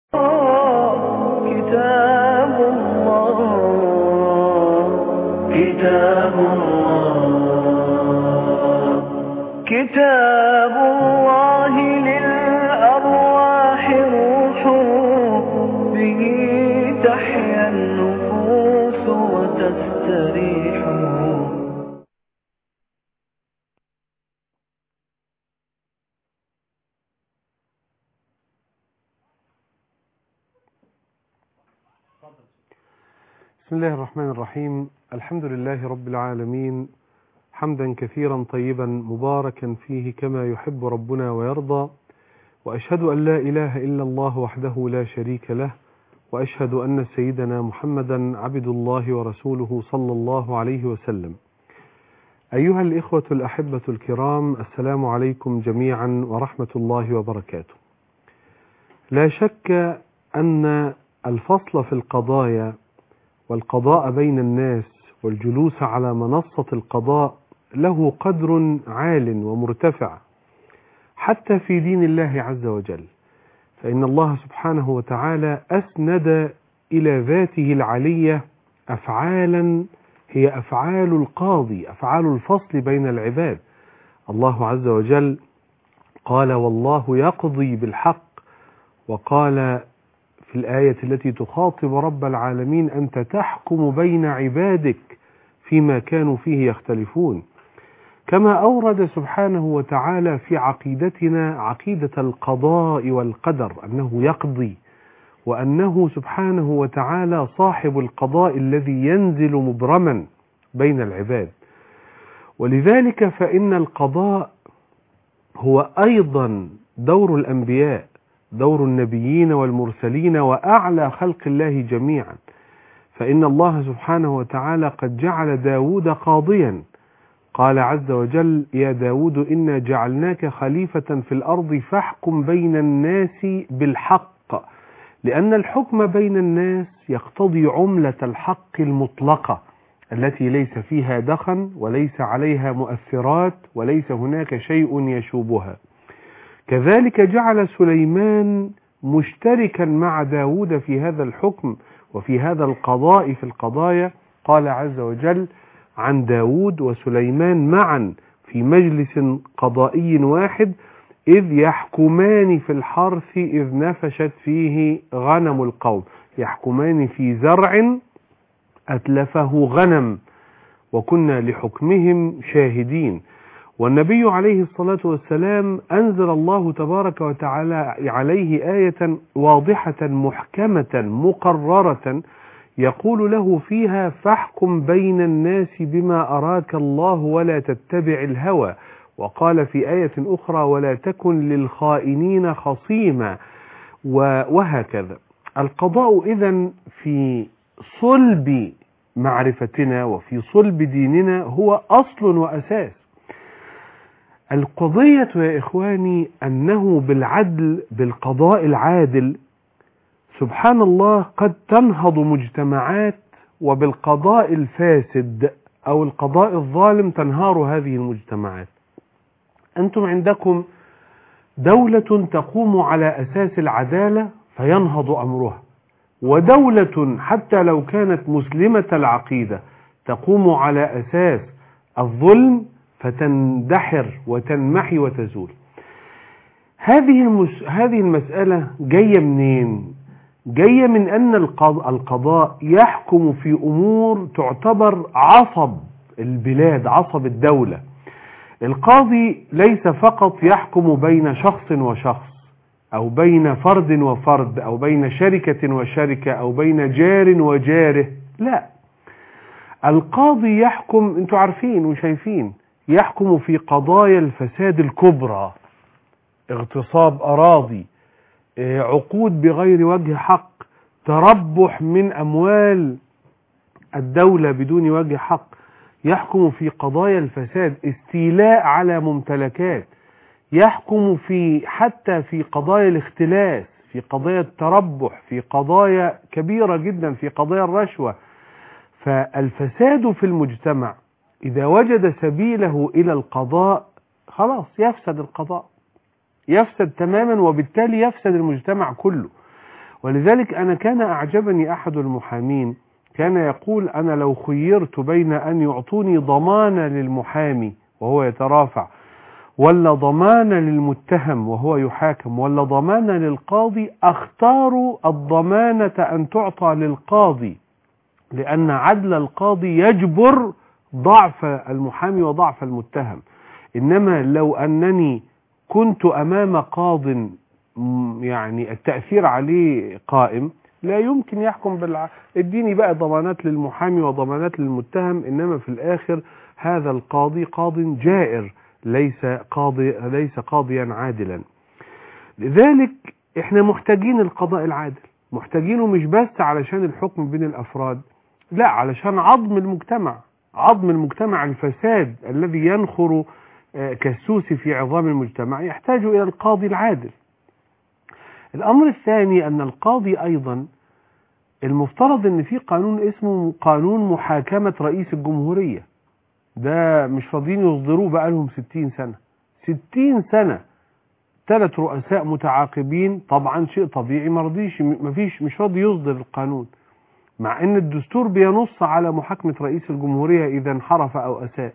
كتاب الله كتاب الله كتاب الله للأرواح روح به تحيا النفوس وتستريح بسم الله الرحمن الرحيم الحمد لله رب العالمين حمدا كثيرا طيبا مباركا فيه كما يحب ربنا ويرضى وأشهد أن لا إله إلا الله وحده لا شريك له وأشهد أن سيدنا محمدا عبد الله ورسوله صلى الله عليه وسلم أيها الإخوة الأحبة الكرام السلام عليكم جميعا ورحمة الله وبركاته لا شك أن الفصل في القضايا والقضاء بين الناس والجلوس على منصة القضاء له قدر عال ومرتفع حتى في دين الله عز وجل فإن الله سبحانه وتعالى أسند إلى ذاته العلية أفعالا هي أفعال القاضي أفعال الفصل بين العباد الله عز وجل قال والله يقضي بالحق وقال في الآية التي تخاطب رب العالمين أنت تحكم بين عبادك فيما كانوا فيه يختلفون كما أورد سبحانه وتعالى في عقيدتنا عقيدة القضاء والقدر أنه يقضي وأنه سبحانه وتعالى صاحب القضاء الذي ينزل مبرما بين العباد ولذلك فإن القضاء هو أيضا دور الأنبياء دور النبيين والمرسلين وأعلى خلق الله جميعا فإن الله سبحانه وتعالى قد جعل داود قاضيا قال عز وجل يا داود إنا جعلناك خليفة في الأرض فاحكم بين الناس بالحق لأن الحكم بين الناس يقتضي عملة الحق المطلقة التي ليس فيها دخن وليس عليها مؤثرات وليس هناك شيء يشوبها كذلك جعل سليمان مشتركا مع داود في هذا الحكم وفي هذا القضاء في القضايا قال عز وجل عن داود وسليمان معا في مجلس قضائي واحد إذ يحكمان في الحرث إذ نفشت فيه غنم القوم يحكمان في زرع أتلفه غنم وكنا لحكمهم شاهدين والنبي عليه الصلاة والسلام أنزل الله تبارك وتعالى عليه آية واضحة محكمة مقررة يقول له فيها فاحكم بين الناس بما أراك الله ولا تتبع الهوى وقال في آية أخرى ولا تكن للخائنين خصيما وهكذا القضاء إذا في صلب معرفتنا وفي صلب ديننا هو أصل وأساس القضية يا إخواني أنه بالعدل بالقضاء العادل سبحان الله قد تنهض مجتمعات وبالقضاء الفاسد أو القضاء الظالم تنهار هذه المجتمعات أنتم عندكم دولة تقوم على أساس العدالة فينهض أمرها ودولة حتى لو كانت مسلمة العقيدة تقوم على أساس الظلم فتندحر وتنمحي وتزول هذه المس... هذه المسألة جاية منين؟ جاية من أن القضاء يحكم في أمور تعتبر عصب البلاد عصب الدولة القاضي ليس فقط يحكم بين شخص وشخص أو بين فرد وفرد أو بين شركة وشركة أو بين جار وجاره لا القاضي يحكم انتوا عارفين وشايفين يحكم في قضايا الفساد الكبرى اغتصاب أراضي عقود بغير وجه حق تربح من أموال الدولة بدون وجه حق يحكم في قضايا الفساد استيلاء على ممتلكات يحكم في حتى في قضايا الاختلاس في قضايا التربح في قضايا كبيرة جدا في قضايا الرشوة فالفساد في المجتمع إذا وجد سبيله إلى القضاء خلاص يفسد القضاء يفسد تماما وبالتالي يفسد المجتمع كله ولذلك أنا كان أعجبني أحد المحامين كان يقول أنا لو خيرت بين أن يعطوني ضمانة للمحامي وهو يترافع ولا ضمانة للمتهم وهو يحاكم ولا ضمانة للقاضي أختار الضمانة أن تعطى للقاضي لأن عدل القاضي يجبر ضعف المحامي وضعف المتهم إنما لو أنني كنت أمام قاض م- يعني التأثير عليه قائم لا يمكن يحكم بالع... اديني بقى ضمانات للمحامي وضمانات للمتهم إنما في الآخر هذا القاضي قاض جائر ليس قاضي ليس قاضيا عادلا لذلك احنا محتاجين القضاء العادل محتاجينه مش بس علشان الحكم بين الافراد لا علشان عظم المجتمع عظم المجتمع الفساد الذي ينخر آه، كالسوس في عظام المجتمع يحتاج الى القاضي العادل الامر الثاني ان القاضي ايضا المفترض ان في قانون اسمه قانون محاكمة رئيس الجمهورية ده مش راضيين يصدروه بقالهم 60 سنة 60 سنة ثلاث رؤساء متعاقبين طبعا شيء طبيعي مرضيش مفيش مش راضي يصدر القانون مع ان الدستور بينص على محاكمة رئيس الجمهورية اذا انحرف او اساء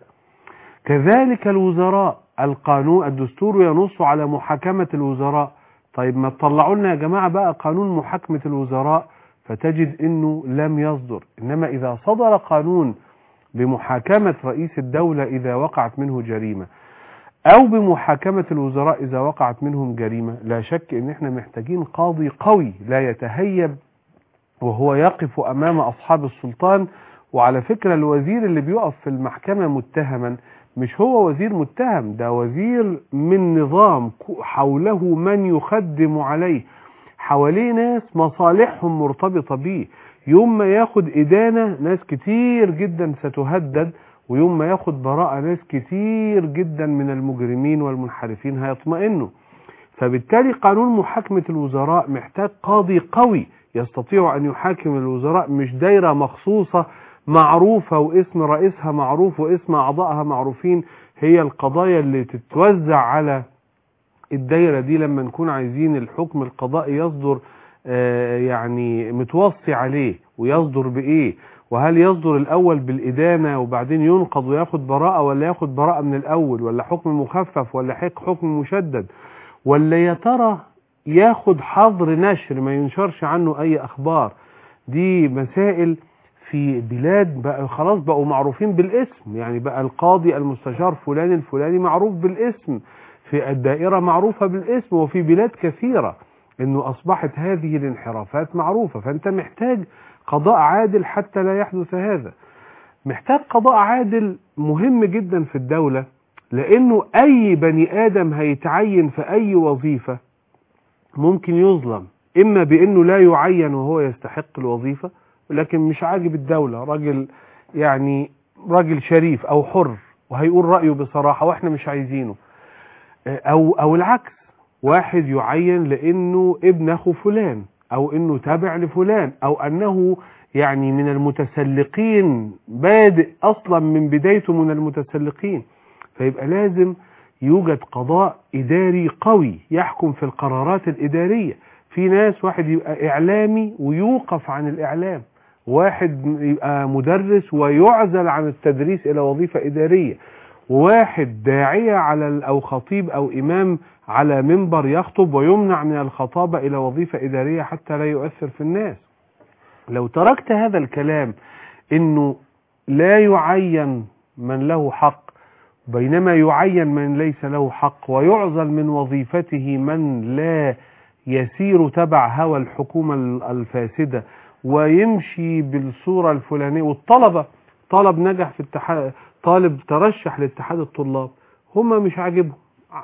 كذلك الوزراء القانون الدستور ينص على محاكمة الوزراء طيب ما تطلعوا لنا يا جماعة بقى قانون محاكمة الوزراء فتجد انه لم يصدر انما اذا صدر قانون بمحاكمة رئيس الدولة اذا وقعت منه جريمة او بمحاكمة الوزراء اذا وقعت منهم جريمة لا شك ان احنا محتاجين قاضي قوي لا يتهيب وهو يقف امام اصحاب السلطان وعلى فكرة الوزير اللي بيقف في المحكمة متهما مش هو وزير متهم ده وزير من نظام حوله من يخدم عليه حواليه ناس مصالحهم مرتبطة بيه يوم ما ياخد إدانة ناس كتير جدا ستهدد ويوم ما ياخد براءة ناس كتير جدا من المجرمين والمنحرفين هيطمئنوا فبالتالي قانون محاكمة الوزراء محتاج قاضي قوي يستطيع أن يحاكم الوزراء مش دايرة مخصوصة معروفة واسم رئيسها معروف واسم أعضائها معروفين هي القضايا اللي تتوزع على الدايرة دي لما نكون عايزين الحكم القضائي يصدر آه يعني متوصي عليه ويصدر بإيه وهل يصدر الأول بالإدانة وبعدين ينقض وياخد براءة ولا ياخد براءة من الأول ولا حكم مخفف ولا حكم مشدد ولا يا ترى ياخد حظر نشر ما ينشرش عنه أي أخبار دي مسائل في بلاد بقى خلاص بقوا معروفين بالاسم يعني بقى القاضي المستشار فلان الفلاني معروف بالاسم في الدائرة معروفة بالاسم وفي بلاد كثيرة انه اصبحت هذه الانحرافات معروفة فانت محتاج قضاء عادل حتى لا يحدث هذا محتاج قضاء عادل مهم جدا في الدولة لانه اي بني ادم هيتعين في اي وظيفة ممكن يظلم اما بانه لا يعين وهو يستحق الوظيفة لكن مش عاجب الدولة راجل يعني راجل شريف او حر وهيقول رأيه بصراحة واحنا مش عايزينه او او العكس واحد يعين لانه ابن اخو فلان او انه تابع لفلان او انه يعني من المتسلقين بادئ اصلا من بدايته من المتسلقين فيبقى لازم يوجد قضاء اداري قوي يحكم في القرارات الادارية في ناس واحد يبقى اعلامي ويوقف عن الاعلام واحد يبقى مدرس ويعزل عن التدريس الى وظيفة ادارية وواحد داعية على أو خطيب أو إمام على منبر يخطب ويمنع من الخطابة إلى وظيفة إدارية حتى لا يؤثر في الناس لو تركت هذا الكلام إنه لا يعين من له حق بينما يعين من ليس له حق ويعزل من وظيفته من لا يسير تبع هوى الحكومة الفاسدة ويمشي بالصورة الفلانية والطلبة طلب نجح في اتحاد طالب ترشح لاتحاد الطلاب هم مش عاجبهم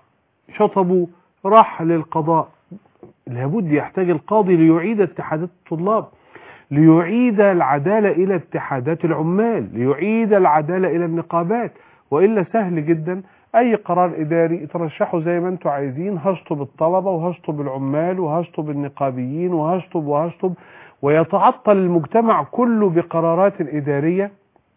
شطبوا راح للقضاء لابد يحتاج القاضي ليعيد اتحادات الطلاب ليعيد العدالة إلى اتحادات العمال ليعيد العدالة إلى النقابات وإلا سهل جدا أي قرار إداري ترشحوا زي ما أنتوا عايزين هشطب الطلبة وهشطب العمال وهشطب النقابيين وهشطب وهشطب ويتعطل المجتمع كله بقرارات إدارية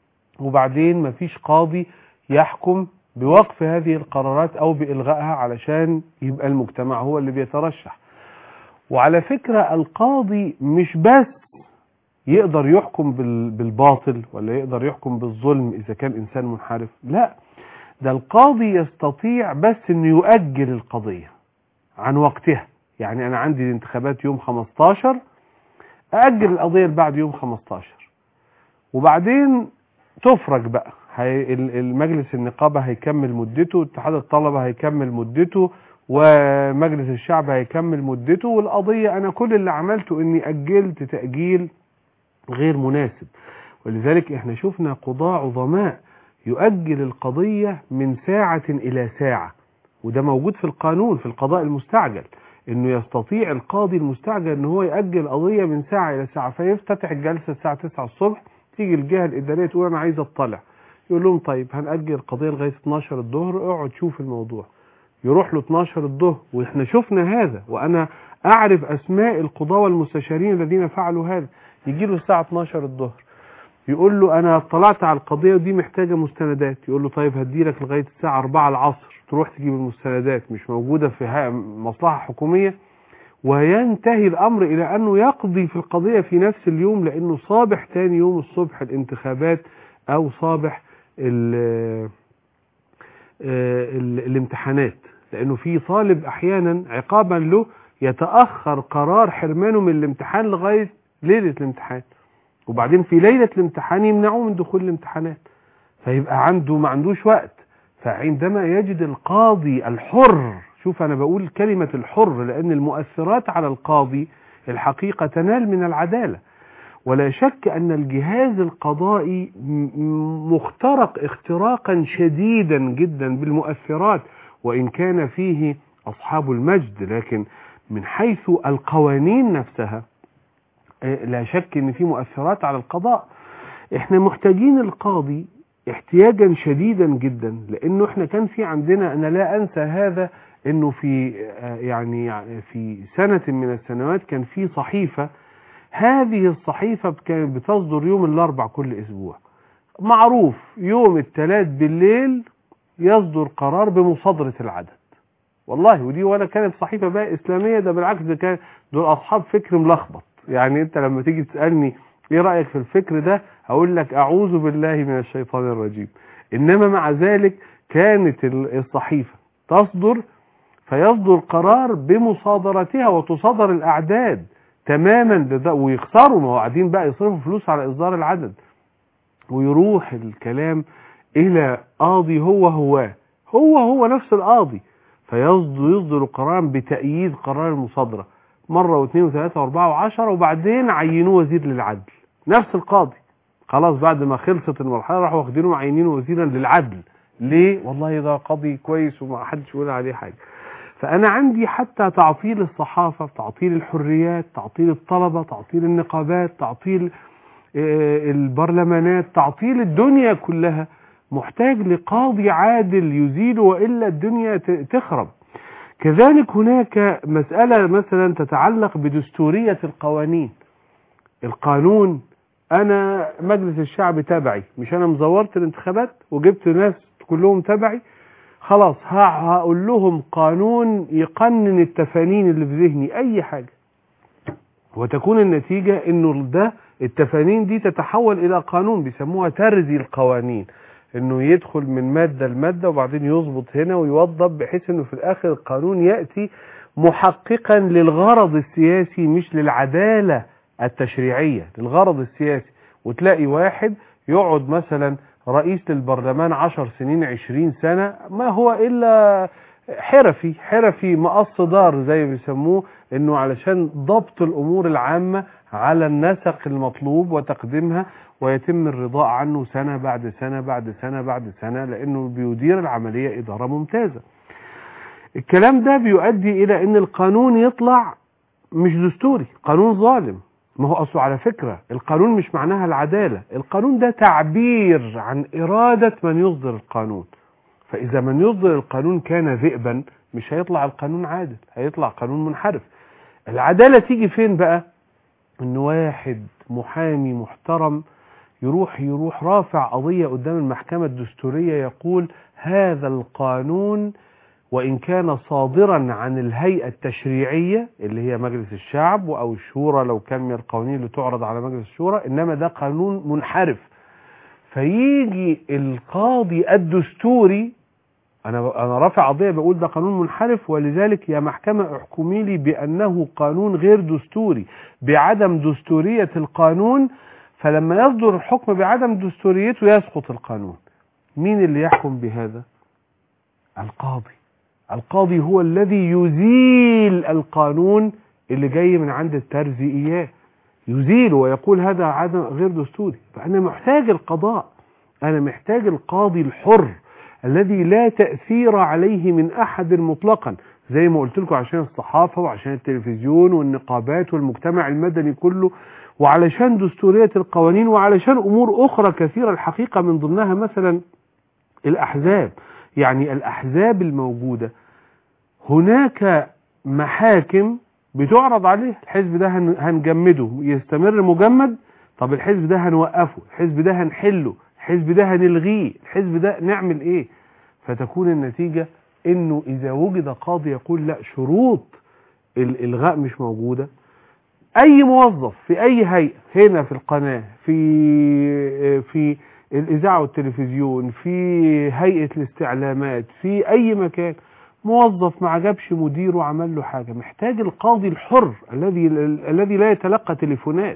وبعدين مفيش قاضي يحكم بوقف هذه القرارات او بإلغائها علشان يبقى المجتمع هو اللي بيترشح وعلى فكرة القاضي مش بس يقدر يحكم بال- بالباطل ولا يقدر يحكم بالظلم إذا كان إنسان منحرف لا ده القاضي يستطيع بس أنه يؤجل القضية عن وقتها يعني أنا عندي الانتخابات يوم 15 أأجل القضية بعد يوم 15 وبعدين تفرج بقى هي ال- المجلس النقابة هيكمل مدته اتحاد الطلبة هيكمل مدته ومجلس الشعب هيكمل مدته والقضية أنا كل اللي عملته إني أجلت تأجيل غير مناسب ولذلك احنا شفنا قضاة عظماء يؤجل القضية من ساعة إلى ساعة وده موجود في القانون في القضاء المستعجل انه يستطيع القاضي المستعجل ان هو يأجل القضية من ساعة الى ساعة فيفتتح الجلسة الساعة 9 الصبح تيجي الجهة الإدارية تقول أنا عايز أطلع يقول لهم طيب هنأجل القضية لغاية 12 الظهر اقعد شوف الموضوع يروح له 12 الظهر واحنا شفنا هذا وانا اعرف اسماء القضاة والمستشارين الذين فعلوا هذا يجي له الساعة 12 الظهر يقول له انا اطلعت على القضية ودي محتاجة مستندات يقول له طيب هديلك لغاية الساعة 4 العصر تروح تجيب المستندات مش موجودة في ها- مصلحة حكومية وينتهي الامر الى انه يقضي في القضية في نفس اليوم لانه صابح تاني يوم الصبح الانتخابات او صابح ال- آه، ال- الامتحانات لانه في طالب احيانا عقابا له يتاخر قرار حرمانه من الامتحان لغايه ليله الامتحان وبعدين في ليله الامتحان يمنعوه من دخول الامتحانات فيبقى عنده ما عندوش وقت فعندما يجد القاضي الحر شوف انا بقول كلمه الحر لان المؤثرات على القاضي الحقيقه تنال من العداله ولا شك أن الجهاز القضائي م- م- مخترق اختراقا شديدا جدا بالمؤثرات وإن كان فيه أصحاب المجد لكن من حيث القوانين نفسها آه، لا شك أن في مؤثرات على القضاء احنا محتاجين القاضي احتياجا شديدا جدا لانه احنا كان في عندنا انا لا انسى هذا انه في آه، يعني في سنة من السنوات كان في صحيفة هذه الصحيفة كانت بتصدر يوم الاربع كل اسبوع معروف يوم الثلاث بالليل يصدر قرار بمصادرة العدد والله ودي ولا كانت صحيفة بقى اسلامية ده بالعكس ده كان دول اصحاب فكر ملخبط يعني انت لما تيجي تسألني ايه رأيك في الفكر ده هقول لك اعوذ بالله من الشيطان الرجيم انما مع ذلك كانت ال- الصحيفة تصدر فيصدر قرار بمصادرتها وتصادر الاعداد تماما لده- ويخسروا ما هو قاعدين بقى يصرفوا فلوس على اصدار العدد ويروح الكلام الى قاضي هو هو هو هو نفس القاضي فيصدر يصدر قرارا بتأييد قرار المصادرة مرة واثنين وثلاثة واربعة وعشرة وبعدين عينوه وزير للعدل نفس القاضي خلاص بعد ما خلصت المرحلة راحوا واخدينه معينينه وزيرا للعدل ليه والله ده قاضي كويس وما حدش يقول عليه حاجة فأنا عندي حتى تعطيل الصحافة تعطيل الحريات تعطيل الطلبة تعطيل النقابات تعطيل آه، البرلمانات تعطيل الدنيا كلها محتاج لقاضي عادل يزيل وإلا الدنيا ت- تخرب كذلك هناك مسألة مثلا تتعلق بدستورية القوانين القانون أنا مجلس الشعب تبعي مش أنا مزورت الانتخابات وجبت ناس كلهم تبعي خلاص ه- هقول لهم قانون يقنن التفانين اللي في ذهني أي حاجة وتكون النتيجة انه ده التفانين دي تتحول الى قانون بيسموها ترزي القوانين انه يدخل من مادة لمادة وبعدين يظبط هنا ويوضب بحيث انه في الاخر القانون يأتي محققا للغرض السياسي مش للعدالة التشريعية للغرض السياسي وتلاقي واحد يقعد مثلا رئيس للبرلمان عشر سنين عشرين سنة ما هو إلا حرفي حرفي مقص دار زي ما بيسموه انه علشان ضبط الامور العامة على النسق المطلوب وتقديمها ويتم الرضاء عنه سنة بعد سنة بعد سنة بعد سنة لانه بيدير العملية ادارة ممتازة الكلام ده بيؤدي الى ان القانون يطلع مش دستوري قانون ظالم ما هو اصله على فكرة القانون مش معناها العدالة القانون ده تعبير عن ارادة من يصدر القانون فاذا من يصدر القانون كان ذئبا مش هيطلع القانون عادل هيطلع قانون منحرف العدالة تيجي فين بقى ان واحد محامي محترم يروح يروح رافع قضية قدام المحكمة الدستورية يقول هذا القانون وإن كان صادرا عن الهيئة التشريعية اللي هي مجلس الشعب أو الشورى لو كان من القوانين اللي تعرض على مجلس الشورى إنما ده قانون منحرف فيجي القاضي الدستوري أنا أنا رافع قضية بقول ده قانون منحرف ولذلك يا محكمة احكمي لي بأنه قانون غير دستوري بعدم دستورية القانون فلما يصدر الحكم بعدم دستوريته يسقط القانون مين اللي يحكم بهذا القاضي القاضي هو الذي يزيل القانون اللي جاي من عند الترزي إياه يزيله ويقول هذا عدم غير دستوري فأنا محتاج القضاء أنا محتاج القاضي الحر الذي لا تأثير عليه من أحد مطلقا زي ما قلت لكم عشان الصحافة وعشان التلفزيون والنقابات والمجتمع المدني كله وعلشان دستورية القوانين وعلشان أمور أخرى كثيرة الحقيقة من ضمنها مثلا الأحزاب يعني الأحزاب الموجودة هناك محاكم بتعرض عليه الحزب ده هن- هنجمده يستمر مجمد طب الحزب ده هنوقفه الحزب ده هنحله الحزب ده هنلغيه الحزب ده نعمل ايه فتكون النتيجة انه اذا وجد قاضي يقول لا شروط الالغاء مش موجودة اي موظف في اي هيئة هنا في القناة في في الاذاعة والتلفزيون في هيئة الاستعلامات في اي مكان موظف ما عجبش مديره وعمل له حاجة محتاج القاضي الحر الذي الذي لا يتلقى تليفونات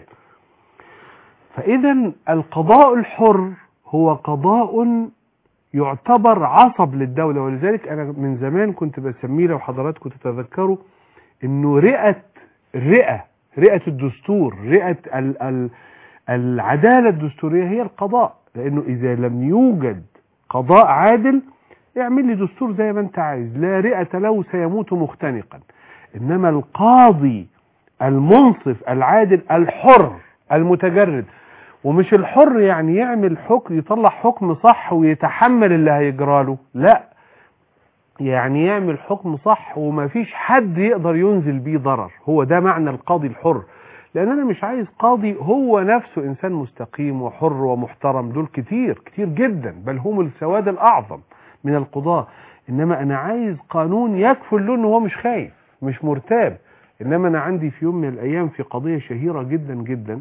فإذا القضاء الحر هو قضاء يعتبر عصب للدولة ولذلك أنا من زمان كنت بسميه لو حضراتكم تتذكروا إنه رئة رئة رئة الدستور رئة ال ال العدالة الدستورية هي القضاء لأنه إذا لم يوجد قضاء عادل اعمل لي دستور زي ما أنت عايز لا رئة له سيموت مختنقا إنما القاضي المنصف العادل الحر المتجرد ومش الحر يعني يعمل حكم يطلع حكم صح ويتحمل اللي هيجراله لا يعني يعمل حكم صح وما فيش حد يقدر ينزل بيه ضرر هو ده معنى القاضي الحر لان انا مش عايز قاضي هو نفسه انسان مستقيم وحر ومحترم دول كتير كتير جدا بل هم السواد الاعظم من القضاة انما انا عايز قانون يكفل له ان هو مش خايف مش مرتاب انما انا عندي في يوم من الايام في قضية شهيرة جدا جدا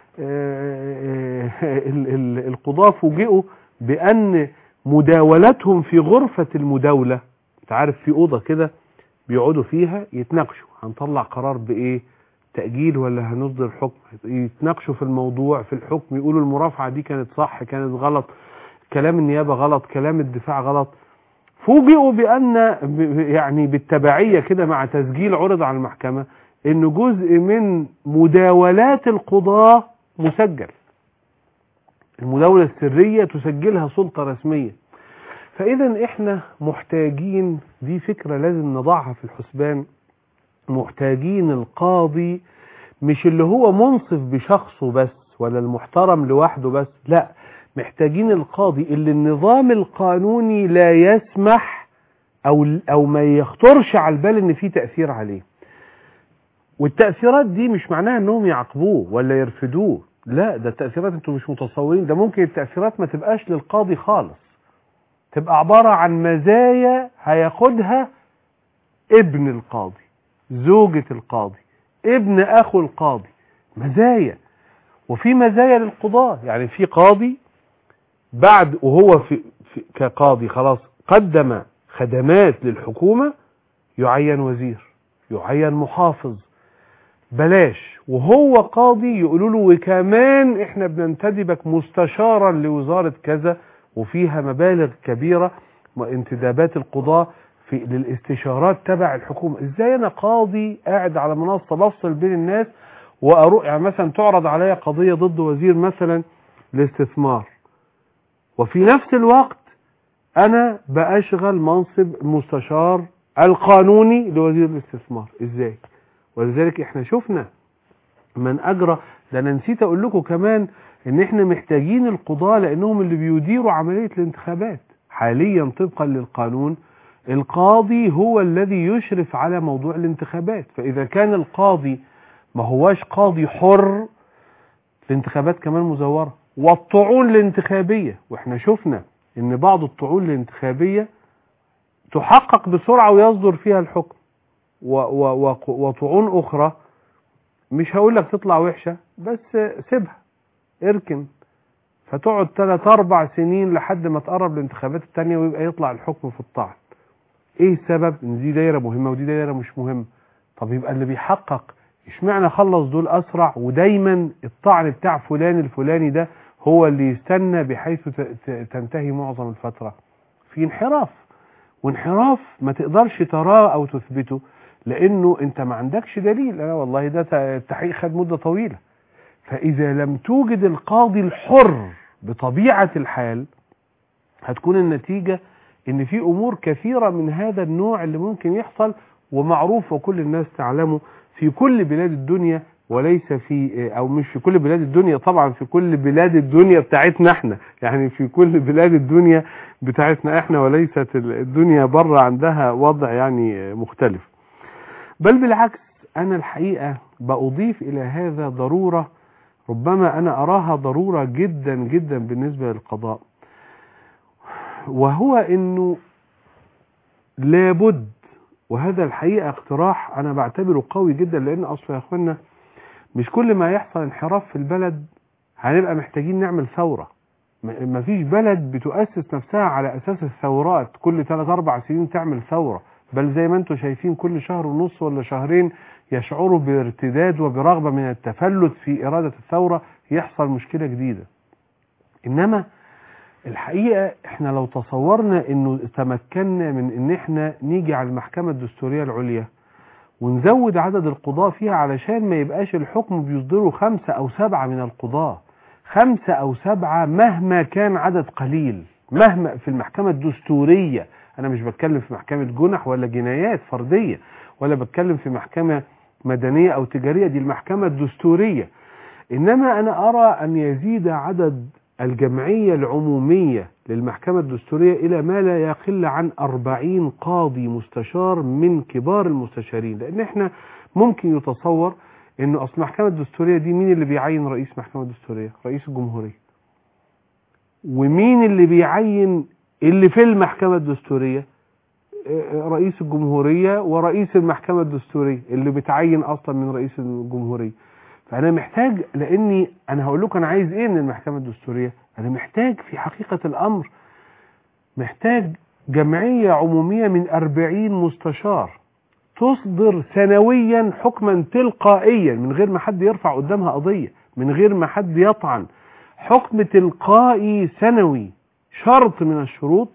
ال- ال- القضاة فوجئوا بأن مداولتهم في غرفة المداولة انت عارف في أوضة كده بيقعدوا فيها يتناقشوا هنطلع قرار بإيه تأجيل ولا هنصدر حكم يتناقشوا في الموضوع في الحكم يقولوا المرافعة دي كانت صح كانت غلط كلام النيابة غلط كلام الدفاع غلط فوجئوا بأن ب- يعني بالتبعية كده مع تسجيل عرض على المحكمة ان جزء من مداولات القضاة مسجل المداولة السرية تسجلها سلطة رسمية فإذا إحنا محتاجين دي فكرة لازم نضعها في الحسبان محتاجين القاضي مش اللي هو منصف بشخصه بس ولا المحترم لوحده بس لا محتاجين القاضي اللي النظام القانوني لا يسمح أو, أو ما يخطرش على البال إن في تأثير عليه والتأثيرات دي مش معناها انهم يعاقبوه ولا يرفدوه لا ده التأثيرات انتوا مش متصورين ده ممكن التأثيرات ما تبقاش للقاضي خالص تبقى عبارة عن مزايا هياخدها ابن القاضي زوجة القاضي ابن اخو القاضي مزايا وفي مزايا للقضاة يعني في قاضي بعد وهو في, في كقاضي خلاص قدم خدمات للحكومة يعين وزير يعين محافظ بلاش وهو قاضي يقولوا له وكمان احنا بننتدبك مستشارا لوزارة كذا وفيها مبالغ كبيرة انتدابات القضاة في للاستشارات تبع الحكومة ازاي انا قاضي قاعد على منصة بفصل بين الناس واروح يعني مثلا تعرض عليا قضية ضد وزير مثلا الاستثمار وفي نفس الوقت انا باشغل منصب المستشار القانوني لوزير الاستثمار ازاي ولذلك احنا شفنا من اجرى ده انا نسيت اقول لكم كمان ان احنا محتاجين القضاة لانهم اللي بيديروا عملية الانتخابات حاليا طبقا للقانون القاضي هو الذي يشرف على موضوع الانتخابات فاذا كان القاضي ما هواش قاضي حر الانتخابات كمان مزورة والطعون الانتخابية واحنا شفنا ان بعض الطعون الانتخابية تحقق بسرعة ويصدر فيها الحكم و و و وطعون أخرى مش هقول لك تطلع وحشة بس سيبها اركن فتقعد ثلاث أربع سنين لحد ما تقرب الانتخابات التانية ويبقى يطلع الحكم في الطعن ايه السبب ان دي دايرة مهمة ودي دايرة مش مهمة طب يبقى اللي بيحقق اشمعنى خلص دول اسرع ودايما الطعن بتاع فلان الفلاني ده هو اللي يستنى بحيث ت- ت- تنتهي معظم الفترة في انحراف وانحراف ما تقدرش تراه او تثبته لانه انت ما عندكش دليل انا والله ده ت- التحقيق خد مدة طويلة فاذا لم توجد القاضي الحر بطبيعة الحال هتكون النتيجة ان في امور كثيرة من هذا النوع اللي ممكن يحصل ومعروف وكل الناس تعلمه في كل بلاد الدنيا وليس في او مش في كل بلاد الدنيا طبعا في كل بلاد الدنيا بتاعتنا احنا يعني في كل بلاد الدنيا بتاعتنا احنا وليست الدنيا بره عندها وضع يعني مختلف بل بالعكس انا الحقيقة بأضيف الى هذا ضرورة ربما انا اراها ضرورة جدا جدا بالنسبة للقضاء وهو انه لابد وهذا الحقيقة اقتراح انا بعتبره قوي جدا لان اصلا يا اخوانا مش كل ما يحصل انحراف في البلد هنبقى محتاجين نعمل ثورة م- مفيش بلد بتؤسس نفسها على اساس الثورات كل 3 4 سنين تعمل ثورة بل زي ما انتم شايفين كل شهر ونص ولا شهرين يشعروا بارتداد وبرغبة من التفلت في إرادة الثورة يحصل مشكلة جديدة إنما الحقيقة احنا لو تصورنا انه تمكنا من ان احنا نيجي على المحكمة الدستورية العليا ونزود عدد القضاة فيها علشان ما يبقاش الحكم بيصدره خمسة او سبعة من القضاة خمسة او سبعة مهما كان عدد قليل مهما في المحكمة الدستورية انا مش بتكلم في محكمة جنح ولا جنايات فردية ولا بتكلم في محكمة مدنية او تجارية دي المحكمة الدستورية انما انا ارى ان يزيد عدد الجمعية العمومية للمحكمة الدستورية إلى ما لا يقل عن أربعين قاضي مستشار من كبار المستشارين لأن احنا ممكن يتصور أنه أصل المحكمة الدستورية دي مين اللي بيعين رئيس محكمة دستورية رئيس الجمهورية ومين اللي بيعين اللي في المحكمة الدستورية آه، رئيس الجمهورية ورئيس المحكمة الدستورية اللي بتعين أصلا من رئيس الجمهورية فانا محتاج لاني انا هقول لكم انا عايز ايه من المحكمه الدستوريه انا محتاج في حقيقه الامر محتاج جمعيه عموميه من أربعين مستشار تصدر سنويا حكما تلقائيا من غير ما حد يرفع قدامها قضيه من غير ما حد يطعن حكم تلقائي سنوي شرط من الشروط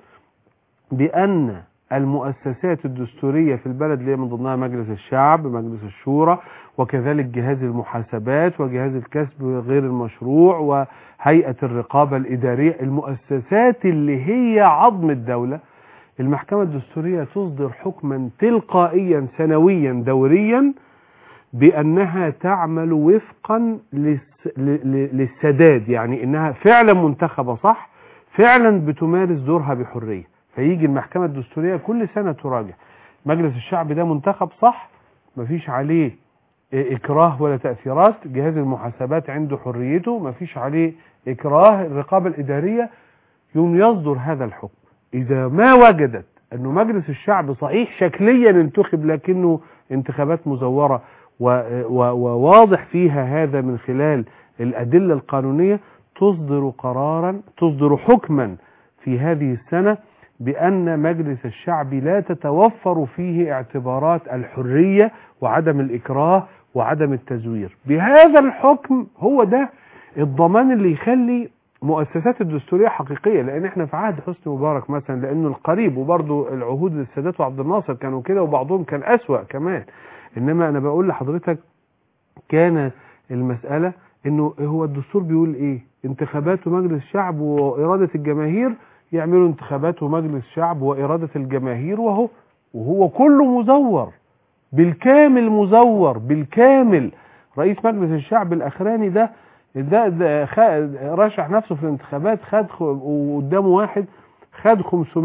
بان المؤسسات الدستورية في البلد اللي هي من ضمنها مجلس الشعب مجلس الشورى وكذلك جهاز المحاسبات وجهاز الكسب غير المشروع وهيئة الرقابة الإدارية المؤسسات اللي هي عظم الدولة المحكمة الدستورية تصدر حكما تلقائيا سنويا دوريا بأنها تعمل وفقا للس- ل- ل- للسداد يعني إنها فعلا منتخبة صح فعلا بتمارس دورها بحرية فيجي المحكمة الدستورية كل سنة تراجع مجلس الشعب ده منتخب صح مفيش عليه إكراه ولا تأثيرات جهاز المحاسبات عنده حريته مفيش عليه إكراه الرقابة الإدارية يوم يصدر هذا الحكم إذا ما وجدت أنه مجلس الشعب صحيح شكليا انتخب لكنه انتخابات مزورة و- و- وواضح فيها هذا من خلال الأدلة القانونية تصدر قرارا تصدر حكما في هذه السنة بأن مجلس الشعب لا تتوفر فيه اعتبارات الحرية وعدم الإكراه وعدم التزوير بهذا الحكم هو ده الضمان اللي يخلي مؤسسات الدستورية حقيقية لأن احنا في عهد حسني مبارك مثلا لأنه القريب وبرضه العهود للسادات وعبد الناصر كانوا كده وبعضهم كان أسوأ كمان إنما أنا بقول لحضرتك كان المسألة إنه هو الدستور بيقول إيه انتخابات مجلس الشعب وإرادة الجماهير يعملوا انتخابات ومجلس شعب وإرادة الجماهير وهو وهو كله مزور بالكامل مزور بالكامل رئيس مجلس الشعب الأخراني ده ده, ده خ- رشح نفسه في الانتخابات خد خ- وقدامه واحد خد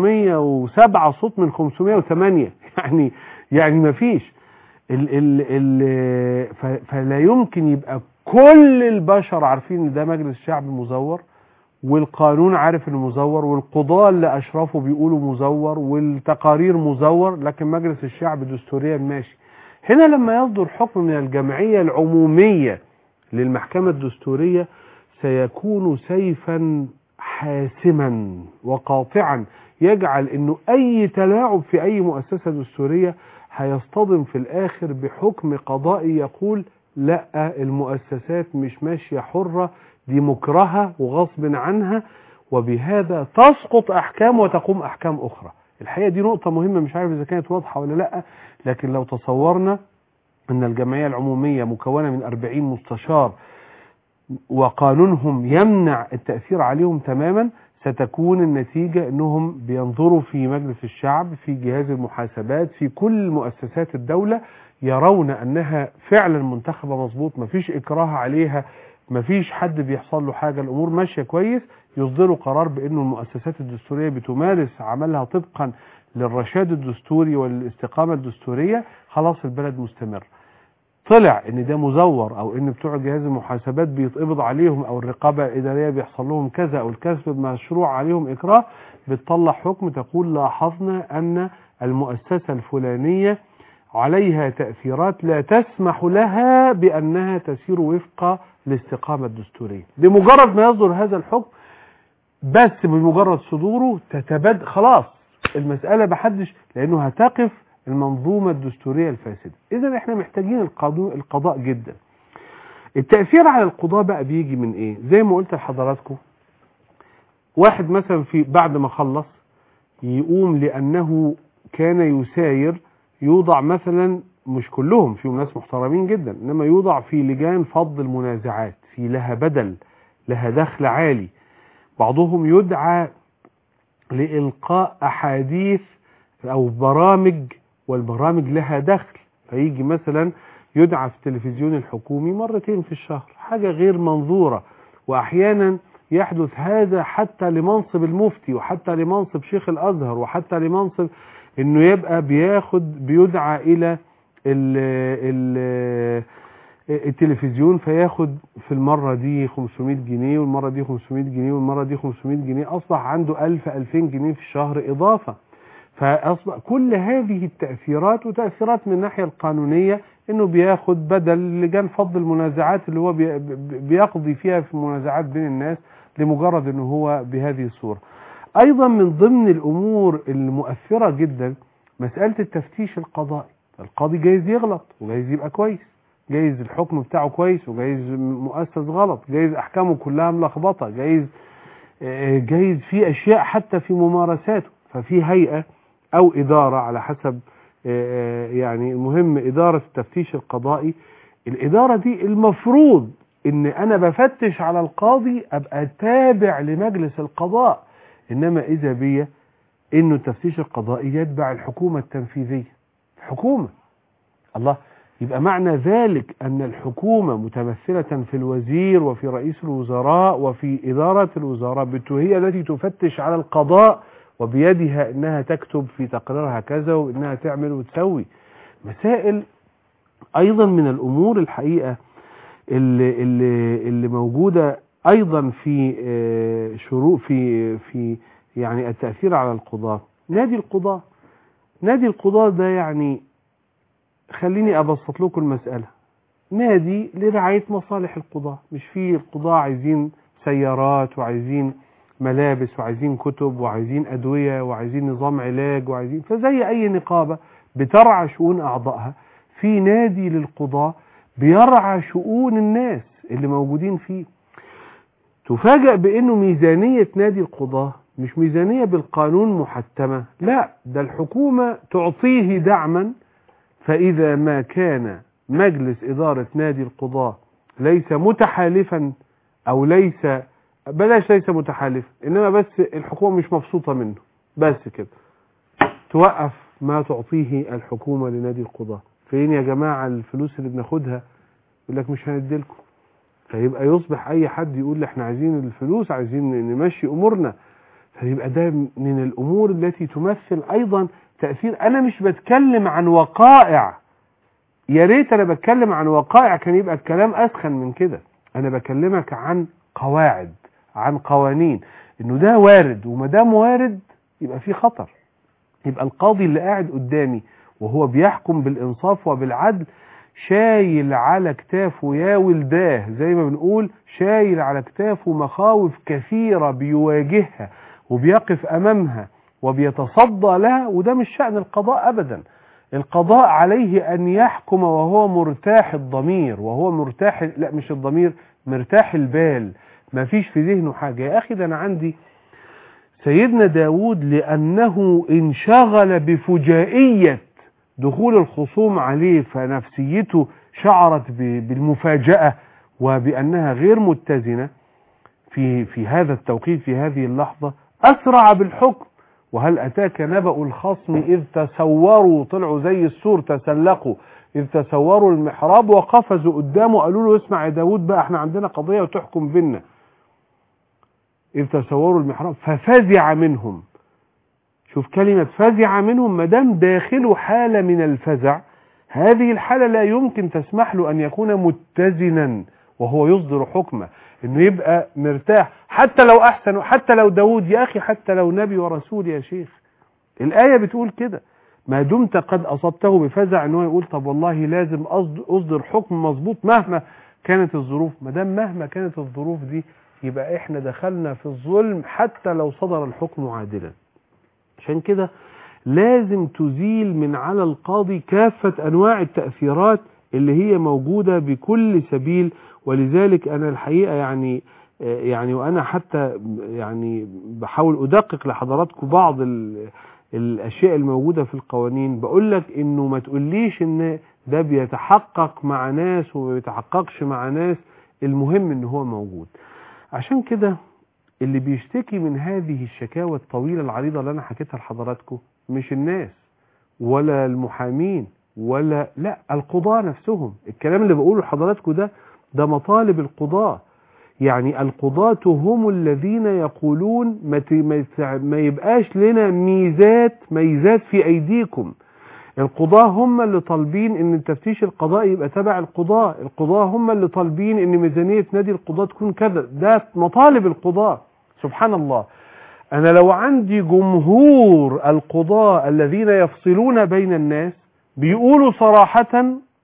507 صوت من 508 يعني يعني ما فيش ال ال ال ف- فلا يمكن يبقى كل البشر عارفين ان ده مجلس شعب مزور والقانون عارف انه مزور والقضاة اللي اشرفوا بيقولوا مزور والتقارير مزور لكن مجلس الشعب دستوريا ماشي هنا لما يصدر حكم من الجمعية العمومية للمحكمة الدستورية سيكون سيفا حاسما وقاطعا يجعل انه اي تلاعب في اي مؤسسة دستورية هيصطدم في الاخر بحكم قضائي يقول لا المؤسسات مش ماشية حرة دي مكرهة وغصب عنها وبهذا تسقط احكام وتقوم احكام اخرى الحقيقة دي نقطة مهمة مش عارف اذا كانت واضحة ولا لا لكن لو تصورنا ان الجمعية العمومية مكونة من 40 مستشار وقانونهم يمنع التأثير عليهم تماما ستكون النتيجة انهم بينظروا في مجلس الشعب في جهاز المحاسبات في كل مؤسسات الدولة يرون انها فعلا منتخبة مظبوط مفيش اكراه عليها مفيش حد بيحصل له حاجة الامور ماشية كويس يصدروا قرار بانه المؤسسات الدستورية بتمارس عملها طبقا للرشاد الدستوري والاستقامة الدستورية خلاص البلد مستمر طلع ان ده مزور او ان بتوع جهاز المحاسبات بيتقبض عليهم او الرقابة الادارية بيحصل لهم كذا او الكسب مشروع عليهم اكراه بتطلع حكم تقول لاحظنا ان المؤسسة الفلانية عليها تأثيرات لا تسمح لها بأنها تسير وفق الاستقامة الدستورية بمجرد ما يصدر هذا الحكم بس بمجرد صدوره تتبد خلاص المسألة بحدش لأنه هتقف المنظومة الدستورية الفاسدة إذا احنا محتاجين القانون القضاء جدا التأثير على القضاء بقى بيجي من ايه زي ما قلت لحضراتكم واحد مثلا في بعد ما خلص يقوم لأنه كان يساير يوضع مثلا مش كلهم فيهم ناس محترمين جدا انما يوضع في لجان فض المنازعات في لها بدل لها دخل عالي بعضهم يدعى لإلقاء أحاديث أو برامج والبرامج لها دخل فيجي مثلا يدعى في التلفزيون الحكومي مرتين في الشهر حاجة غير منظورة وأحيانا يحدث هذا حتى لمنصب المفتي وحتى لمنصب شيخ الأزهر وحتى لمنصب انه يبقى بياخد بيدعى الى ال ال التلفزيون فياخد في المرة دي 500 جنيه والمرة دي 500 جنيه والمرة دي 500 جنيه أصبح عنده 1000 2000 جنيه في الشهر إضافة فأصبح كل هذه التأثيرات وتأثيرات من الناحية القانونية انه بياخد بدل لجان فض المنازعات اللي هو بيقضي فيها في منازعات بين الناس لمجرد انه هو بهذه الصورة ايضا من ضمن الامور المؤثرة جدا مسألة التفتيش القضائي القاضي جايز يغلط وجايز يبقى كويس جايز الحكم بتاعه كويس وجايز مؤسس غلط جايز احكامه كلها ملخبطة جايز جايز في اشياء حتى في ممارساته ففي هيئة او ادارة على حسب يعني المهم ادارة التفتيش القضائي الادارة دي المفروض ان انا بفتش على القاضي ابقى تابع لمجلس القضاء انما اذا بي انه التفتيش القضائي يتبع الحكومة التنفيذية الحكومة الله يبقى معنى ذلك ان الحكومة متمثلة في الوزير وفي رئيس الوزراء وفي ادارة الوزراء هي التي تفتش على القضاء وبيدها انها تكتب في تقريرها كذا وانها تعمل وتسوي مسائل ايضا من الامور الحقيقة اللي, اللي, اللي موجودة ايضا في شروط في في يعني التأثير على القضاة نادي القضاة نادي القضاة ده يعني خليني ابسط لكم المسألة نادي لرعاية مصالح القضاة مش في القضاة عايزين سيارات وعايزين ملابس وعايزين كتب وعايزين أدوية وعايزين نظام علاج وعايزين فزي أي نقابة بترعى شؤون أعضائها في نادي للقضاة بيرعى شؤون الناس اللي موجودين فيه تفاجأ بأنه ميزانية نادي القضاة مش ميزانية بالقانون محتمة لا ده الحكومة تعطيه دعما فإذا ما كان مجلس إدارة نادي القضاة ليس متحالفا أو ليس بلاش ليس متحالفا إنما بس الحكومة مش مبسوطة منه بس كده توقف ما تعطيه الحكومة لنادي القضاة فين يا جماعة الفلوس اللي بناخدها يقول لك مش هنديلكم فيبقى يصبح اي حد يقول لي احنا عايزين الفلوس عايزين نمشي امورنا فيبقى ده من الامور التي تمثل ايضا تأثير انا مش بتكلم عن وقائع يا ريت انا بتكلم عن وقائع كان يبقى الكلام اسخن من كده انا بكلمك عن قواعد عن قوانين انه ده وارد وما دام وارد يبقى في خطر يبقى القاضي اللي قاعد قدامي وهو بيحكم بالانصاف وبالعدل شايل على كتافه يا ولداه زي ما بنقول شايل على كتافه مخاوف كثيرة بيواجهها وبيقف أمامها وبيتصدى لها وده مش شأن القضاء أبدا القضاء عليه أن يحكم وهو مرتاح الضمير وهو مرتاح لا مش الضمير مرتاح البال ما فيش في ذهنه حاجة يا أخي ده أنا عندي سيدنا داود لأنه انشغل بفجائية دخول الخصوم عليه فنفسيته شعرت ب- بالمفاجأة وبأنها غير متزنة في في هذا التوقيت في هذه اللحظة أسرع بالحكم وهل أتاك نبأ الخصم إذ تسوروا طلعوا زي السور تسلقوا إذ تسوروا المحراب وقفزوا قدامه قالوا له اسمع يا داود بقى احنا عندنا قضية وتحكم بينا إذ تسوروا المحراب ففزع منهم شوف كلمة فزع منهم ما دام داخله حالة من الفزع هذه الحالة لا يمكن تسمح له أن يكون متزنا وهو يصدر حكمه انه يبقى مرتاح حتى لو احسن حتى لو داود يا اخي حتى لو نبي ورسول يا شيخ الآية بتقول كده ما دمت قد أصبته بفزع ان هو يقول طب والله لازم أصد- أصدر حكم مظبوط مهما كانت الظروف ما دام مهما كانت الظروف دي يبقى احنا دخلنا في الظلم حتى لو صدر الحكم عادلا عشان كده لازم تزيل من على القاضي كافة أنواع التأثيرات اللي هي موجودة بكل سبيل ولذلك أنا الحقيقة يعني يعني وأنا حتى يعني بحاول أدقق لحضراتكم بعض ال- الأشياء الموجودة في القوانين بقول لك إنه ما تقوليش إن ده بيتحقق مع ناس وما بيتحققش مع ناس المهم إن هو موجود عشان كده اللي بيشتكي من هذه الشكاوى الطويلة العريضة اللي أنا حكيتها لحضراتكم مش الناس ولا المحامين ولا لا القضاة نفسهم الكلام اللي بقوله لحضراتكم ده ده مطالب القضاة يعني القضاة هم الذين يقولون ما ت- ما يتع- ما يبقاش لنا ميزات ميزات في أيديكم القضاة هم اللي طالبين ان التفتيش القضائي يبقى تبع القضاة القضاة هم اللي طالبين ان ميزانية نادي القضاة تكون كذا ده مطالب القضاة سبحان الله انا لو عندي جمهور القضاة الذين يفصلون بين الناس بيقولوا صراحة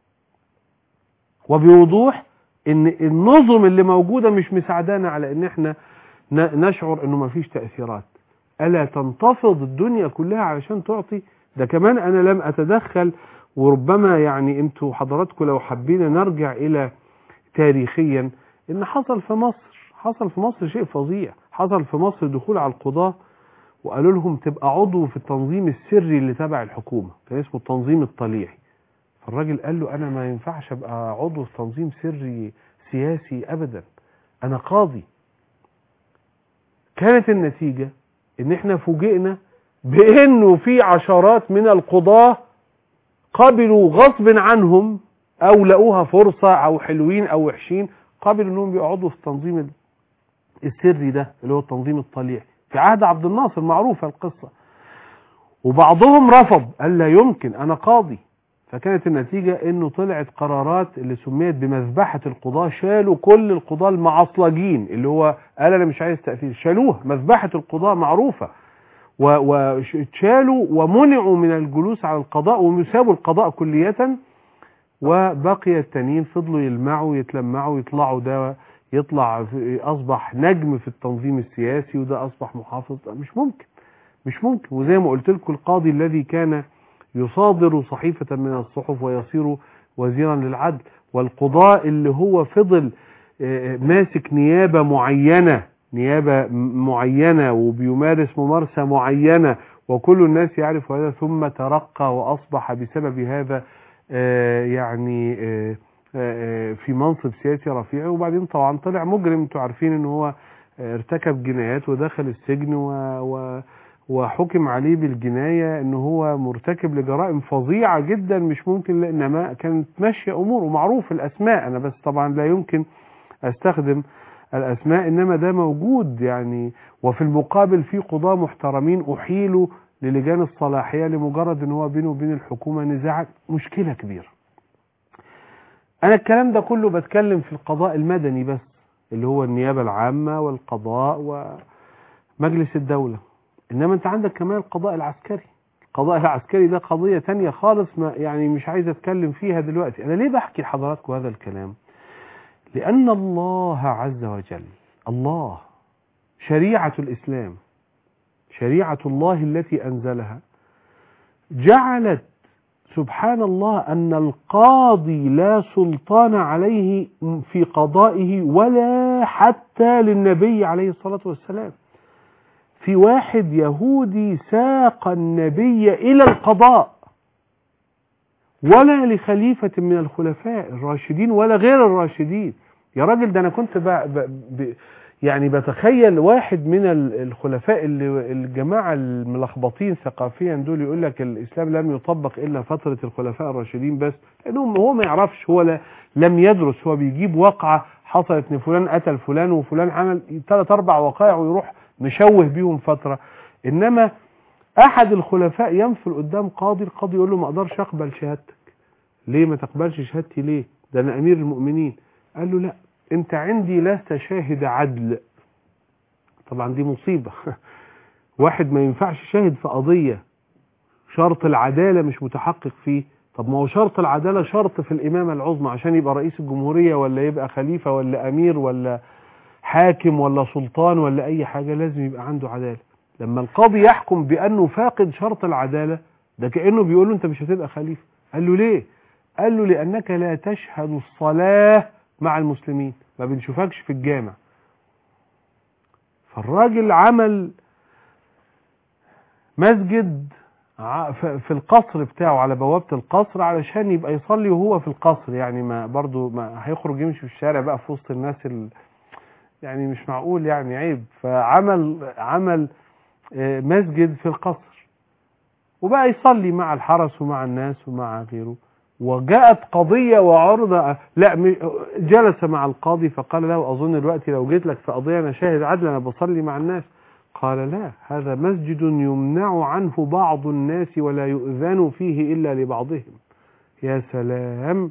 وبوضوح ان النظم اللي موجودة مش مساعدانا على ان احنا ن- نشعر انه مفيش تأثيرات الا تنتفض الدنيا كلها علشان تعطي ده كمان انا لم اتدخل وربما يعني انتوا حضراتكم لو حبينا نرجع الى تاريخيا ان حصل في مصر حصل في مصر شيء فظيع حصل في مصر دخول على القضاة وقالوا لهم تبقى عضو في التنظيم السري اللي تبع الحكومة كان اسمه التنظيم الطليعي فالراجل قال له انا ما ينفعش ابقى عضو في تنظيم سري سياسي ابدا انا قاضي كانت النتيجة ان احنا فوجئنا بانه في عشرات من القضاة قبلوا غصب عنهم او لقوها فرصة او حلوين او وحشين قبلوا انهم يقعدوا في التنظيم السري ده اللي هو التنظيم الطليعي في عهد عبد الناصر معروفة القصة وبعضهم رفض قال لا يمكن انا قاضي فكانت النتيجة انه طلعت قرارات اللي سميت بمذبحة القضاة شالوا كل القضاة المعصلجين اللي هو قال انا مش عايز تأثير شالوه مذبحة القضاة معروفة وشالوا ومنعوا من الجلوس على القضاء وسابوا القضاء كلية وبقي التانيين فضلوا يلمعوا يتلمعوا يطلعوا ده يطلع في- اصبح نجم في التنظيم السياسي وده اصبح محافظ مش ممكن مش ممكن وزي ما قلت لكم القاضي الذي كان يصادر صحيفة من الصحف ويصير وزيرا للعدل والقضاء اللي هو فضل آه، ماسك نيابة معينة نيابة م- معينة وبيمارس ممارسة معينة وكل الناس يعرف هذا ثم ترقى وأصبح بسبب هذا آه، يعني آه، آه، في منصب سياسي رفيع وبعدين طبعا طلع مجرم انتوا عارفين ان هو آه، ارتكب جنايات ودخل السجن و, و وحكم عليه بالجناية ان هو مرتكب لجرائم فظيعة جدا مش ممكن لانما كانت ماشية امور ومعروف الاسماء انا بس طبعا لا يمكن استخدم الاسماء انما ده موجود يعني وفي المقابل في قضاة محترمين احيلوا للجان الصلاحية لمجرد ان هو بينه وبين الحكومة نزاع مشكلة كبيرة انا الكلام ده كله بتكلم في القضاء المدني بس اللي هو النيابة العامة والقضاء ومجلس الدولة إنما أنت عندك كمان القضاء العسكري القضاء العسكري ده قضية تانية خالص ما يعني مش عايز أتكلم فيها دلوقتي أنا ليه بحكي لحضراتكم هذا الكلام لأن الله عز وجل الله شريعة الإسلام شريعة الله التي أنزلها جعلت سبحان الله أن القاضي لا سلطان عليه في قضائه ولا حتى للنبي عليه الصلاة والسلام في واحد يهودي ساق النبي إلى القضاء ولا لخليفة من الخلفاء الراشدين ولا غير الراشدين يا راجل ده أنا كنت ب... ب... ب... يعني بتخيل واحد من ال- الخلفاء اللي الجماعة الملخبطين ثقافيا دول يقول لك الإسلام لم يطبق إلا فترة الخلفاء الراشدين بس لأنه هو ما يعرفش هو لا لم يدرس هو بيجيب واقعة حصلت إن فلان قتل فلان وفلان عمل ثلاث أربع وقائع ويروح مشوه بيهم فترة إنما أحد الخلفاء ينفل قدام قاضي القاضي يقول له ما أقدرش أقبل شهادتك ليه ما تقبلش شهادتي ليه ده أنا أمير المؤمنين قال له لا انت عندي لست شاهد عدل طبعا دي مصيبة واحد ما ينفعش شاهد في قضية شرط العدالة مش متحقق فيه طب ما هو شرط العدالة شرط في الإمامة العظمى عشان يبقى رئيس الجمهورية ولا يبقى خليفة ولا أمير ولا حاكم ولا سلطان ولا أي حاجة لازم يبقى عنده عدالة لما القاضي يحكم بأنه فاقد شرط العدالة ده كأنه بيقول له أنت مش هتبقى خليفة قال له ليه قال له لأنك لا تشهد الصلاة مع المسلمين ما بنشوفكش في الجامع فالراجل عمل مسجد ع- ف- في القصر بتاعه على بوابة القصر علشان يبقى يصلي وهو في القصر يعني ما برضو ما هيخرج يمشي في الشارع بقى في وسط الناس ال... يعني مش معقول يعني عيب فعمل عمل آه، مسجد في القصر وبقى يصلي مع الحرس ومع الناس ومع غيره وجاءت قضية وعرض لا م- جلس مع القاضي فقال له أظن دلوقتي لو جيت لك في قضية أنا شاهد عدل أنا بصلي مع الناس قال لا هذا مسجد يمنع عنه بعض الناس ولا يؤذن فيه إلا لبعضهم يا سلام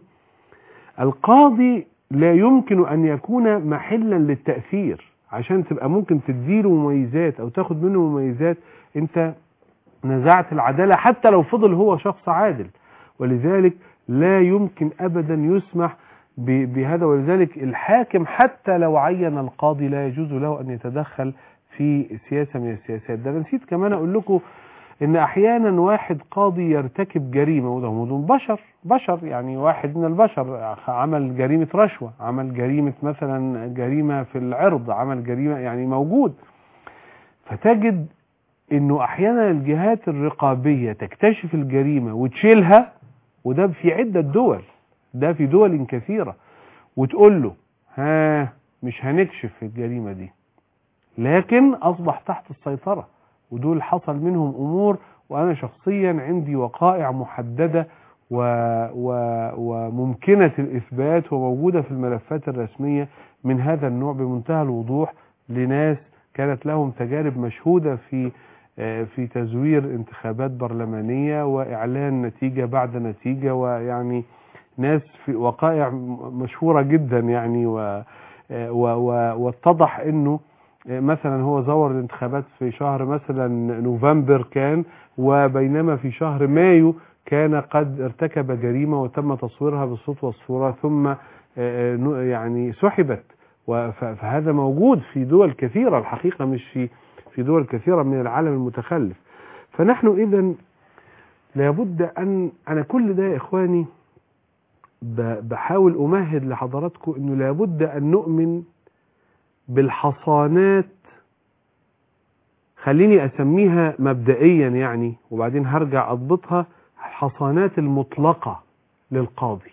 القاضي لا يمكن أن يكون محلا للتأثير عشان تبقى ممكن تديله مميزات أو تاخد منه مميزات أنت نزعت العدالة حتى لو فضل هو شخص عادل ولذلك لا يمكن أبدا يسمح ب- بهذا ولذلك الحاكم حتى لو عين القاضي لا يجوز له أن يتدخل في سياسة من السياسات ده أنا نسيت كمان أقول لكم إن أحيانا واحد قاضي يرتكب جريمة وده هم بشر بشر يعني واحد من البشر عمل جريمة رشوة عمل جريمة مثلا جريمة في العرض عمل جريمة يعني موجود فتجد انه احيانا الجهات الرقابية تكتشف الجريمة وتشيلها وده في عدة دول ده في دول كثيرة وتقول له ها مش هنكشف الجريمة دي لكن اصبح تحت السيطرة ودول حصل منهم امور وانا شخصيا عندي وقائع محددة و... و... وممكنة الاثبات وموجودة في الملفات الرسمية من هذا النوع بمنتهى الوضوح لناس كانت لهم تجارب مشهودة في آه، في تزوير انتخابات برلمانية وإعلان نتيجة بعد نتيجة ويعني ناس في وقائع م- مشهورة جدا يعني و آه، و- و- واتضح انه آه، مثلا هو زور الانتخابات في شهر مثلا نوفمبر كان وبينما في شهر مايو كان قد ارتكب جريمة وتم تصويرها بالصوت والصورة ثم آه، آه، نو- يعني سحبت وف- فهذا موجود في دول كثيرة الحقيقة مش في في دول كثيرة من العالم المتخلف فنحن إذا لابد أن أنا كل ده يا إخواني ب- بحاول أمهد لحضراتكم أنه لابد أن نؤمن بالحصانات خليني أسميها مبدئيا يعني وبعدين هرجع أضبطها الحصانات المطلقة للقاضي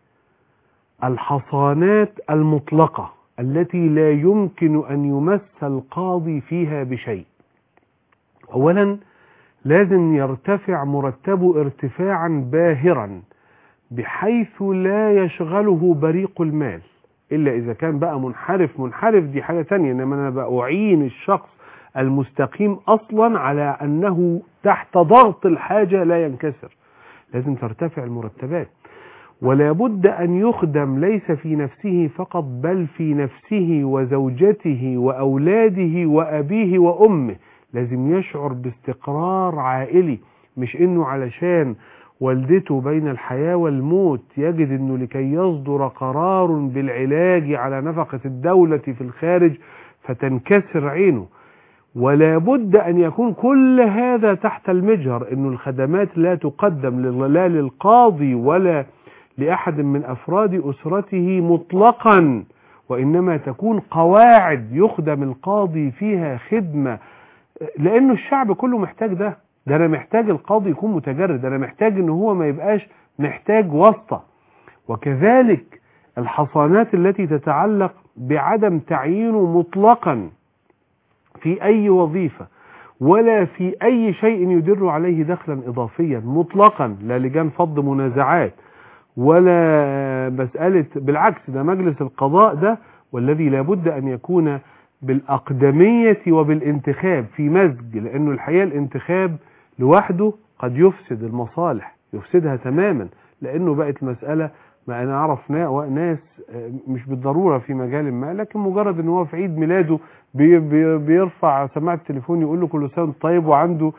الحصانات المطلقة التي لا يمكن أن يمس القاضي فيها بشيء أولا لازم يرتفع مرتبه ارتفاعا باهرا بحيث لا يشغله بريق المال إلا إذا كان بقى منحرف منحرف دي حاجة تانية إنما أنا بقى أعين الشخص المستقيم أصلا على أنه تحت ضغط الحاجة لا ينكسر لازم ترتفع المرتبات ولا بد أن يخدم ليس في نفسه فقط بل في نفسه وزوجته وأولاده وأبيه وأمه لازم يشعر باستقرار عائلي مش إنه علشان والدته بين الحياة والموت يجد أنه لكي يصدر قرار بالعلاج على نفقة الدولة في الخارج فتنكسر عينه ولا بد أن يكون كل هذا تحت المجهر أن الخدمات لا تقدم لا للقاضي ولا لأحد من أفراد أسرته مطلقا وإنما تكون قواعد يخدم القاضي فيها خدمة لأنه الشعب كله محتاج ده ده أنا محتاج القاضي يكون متجرد أنا محتاج أنه هو ما يبقاش محتاج واسطة وكذلك الحصانات التي تتعلق بعدم تعيينه مطلقا في أي وظيفة ولا في أي شيء يدر عليه دخلا إضافيا مطلقا لا لجان فض منازعات ولا مسألة بالعكس ده مجلس القضاء ده والذي لابد أن يكون بالأقدمية وبالانتخاب في مزج لأنه الحقيقة الانتخاب لوحده قد يفسد المصالح يفسدها تماما لأنه بقت المسألة ما أنا أعرف ناس مش بالضرورة في مجال ما لكن مجرد أنه هو في عيد ميلاده بي بي بيرفع سماعة التليفون يقول له كل سنة طيب وعنده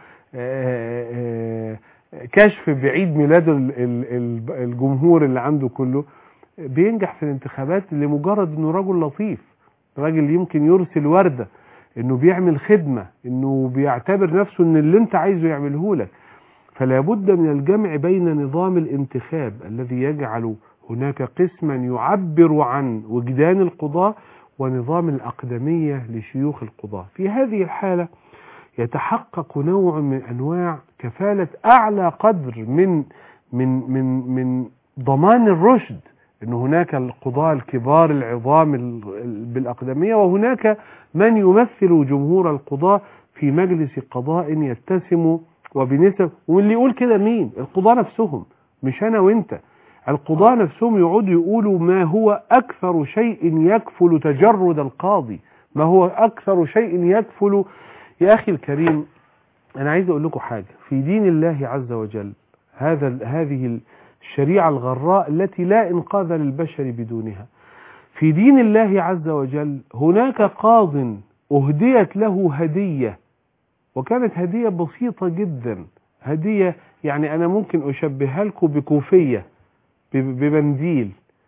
كشف بعيد ميلاد الجمهور اللي عنده كله بينجح في الانتخابات لمجرد انه رجل لطيف راجل يمكن يرسل وردة انه بيعمل خدمة انه بيعتبر نفسه ان اللي انت عايزه يعمله لك فلا بد من الجمع بين نظام الانتخاب الذي يجعل هناك قسما يعبر عن وجدان القضاء ونظام الأقدمية لشيوخ القضاء في هذه الحالة يتحقق نوع من أنواع كفالة أعلى قدر من من من من ضمان الرشد أن هناك القضاة الكبار العظام بالأقدمية وهناك من يمثل جمهور القضاة في مجلس قضاء يتسم وبنسب واللي يقول كده مين القضاة نفسهم مش أنا وإنت القضاة نفسهم يقعدوا يقولوا ما هو أكثر شيء يكفل تجرد القاضي ما هو أكثر شيء يكفل يا أخي الكريم أنا عايز أقول لكم حاجة في دين الله عز وجل هذا هذه الشريعة الغراء التي لا إنقاذ للبشر بدونها في دين الله عز وجل هناك قاض أهديت له هدية وكانت هدية بسيطة جدا هدية يعني أنا ممكن أشبهها لكم بكوفية بمنديل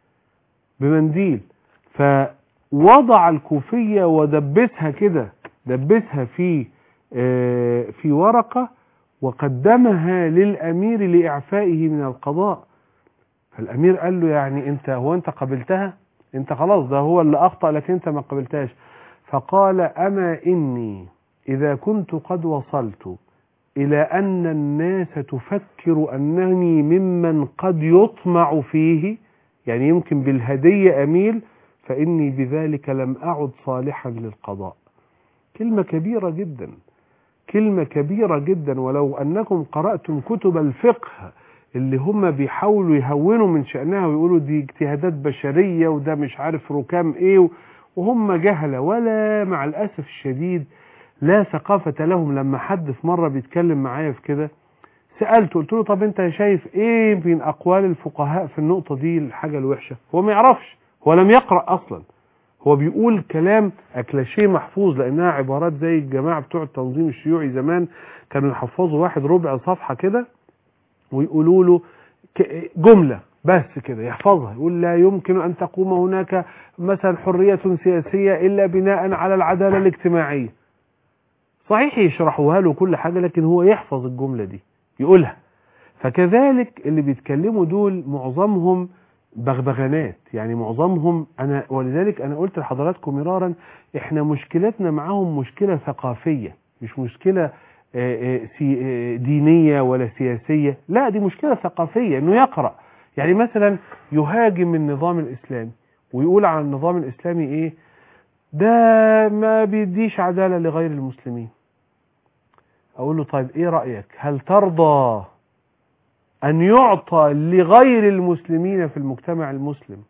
بمنديل فوضع الكوفية ودبسها كده دبسها في في ورقة وقدمها للأمير لإعفائه من القضاء فالأمير قال له يعني أنت هو أنت قبلتها أنت خلاص ده هو اللي أخطأ لكن أنت ما قبلتهاش فقال أما إني إذا كنت قد وصلت إلى أن الناس تفكر أنني ممن قد يطمع فيه يعني يمكن بالهدية أميل فإني بذلك لم أعد صالحا للقضاء كلمة كبيرة جدا كلمة كبيرة جدا ولو أنكم قرأتم كتب الفقه اللي هم بيحاولوا يهونوا من شأنها ويقولوا دي اجتهادات بشرية وده مش عارف ركام ايه وهم جهلة ولا مع الأسف الشديد لا ثقافة لهم لما حد في مرة بيتكلم معايا في كده سألته قلت له طب انت شايف ايه من أقوال الفقهاء في النقطة دي الحاجة الوحشة هو ما يعرفش هو لم يقرأ أصلا هو بيقول كلام أكلاشيه محفوظ لأنها عبارات زي الجماعة بتوع التنظيم الشيوعي زمان كانوا يحفظوا واحد ربع صفحة كده ويقولوا له جملة بس كده يحفظها يقول لا يمكن أن تقوم هناك مثلا حرية سياسية إلا بناء على العدالة الاجتماعية صحيح يشرحوها له كل حاجة لكن هو يحفظ الجملة دي يقولها فكذلك اللي بيتكلموا دول معظمهم بغبغانات يعني معظمهم انا ولذلك انا قلت لحضراتكم مرارا احنا مشكلتنا معاهم مشكلة ثقافية مش مشكلة دينية ولا سياسية لا دي مشكلة ثقافية انه يقرأ يعني مثلا يهاجم النظام الاسلامي ويقول عن النظام الاسلامي ايه ده ما بيديش عدالة لغير المسلمين اقول له طيب ايه رأيك هل ترضى أن يعطى لغير المسلمين في المجتمع المسلم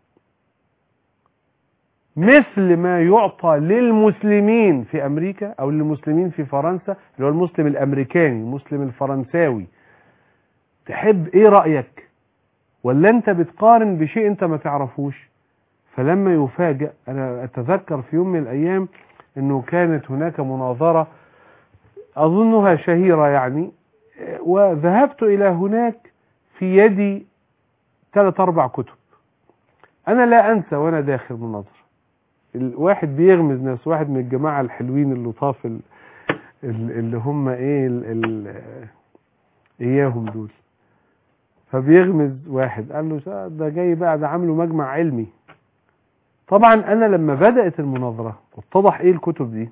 مثل ما يعطى للمسلمين في أمريكا أو للمسلمين في فرنسا اللي هو المسلم الأمريكاني المسلم الفرنساوي تحب إيه رأيك ولا انت بتقارن بشيء انت ما تعرفوش فلما يفاجأ انا اتذكر في يوم من الايام انه كانت هناك مناظرة اظنها شهيرة يعني وذهبت الى هناك في يدي ثلاث اربع كتب انا لا انسى وانا داخل مناظرة الواحد بيغمز ناس واحد من الجماعة الحلوين اللطاف ال- ال- اللي هم ايه ال ال اياهم دول فبيغمز واحد قال له "شا- ده جاي بقى ده عامله مجمع علمي طبعا انا لما بدأت المناظرة واتضح ايه الكتب دي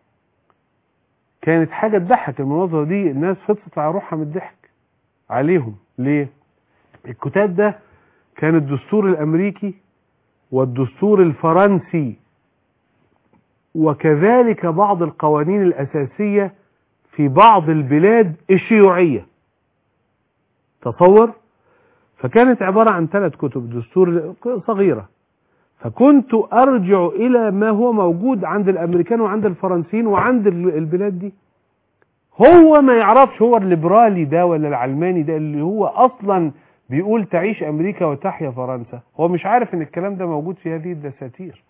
كانت حاجة تضحك المناظرة دي الناس فطست على روحها من الضحك عليهم ليه الكتاب ده كان الدستور الامريكي والدستور الفرنسي وكذلك بعض القوانين الاساسية في بعض البلاد الشيوعية تصور فكانت عبارة عن ثلاث كتب دستور صغيرة فكنت أرجع إلى ما هو موجود عند الأمريكان وعند الفرنسيين وعند ال- البلاد دي هو ما يعرفش هو الليبرالي ده ولا العلماني ده اللي هو أصلا بيقول تعيش أمريكا وتحيا فرنسا هو مش عارف إن الكلام ده موجود في هذه الدساتير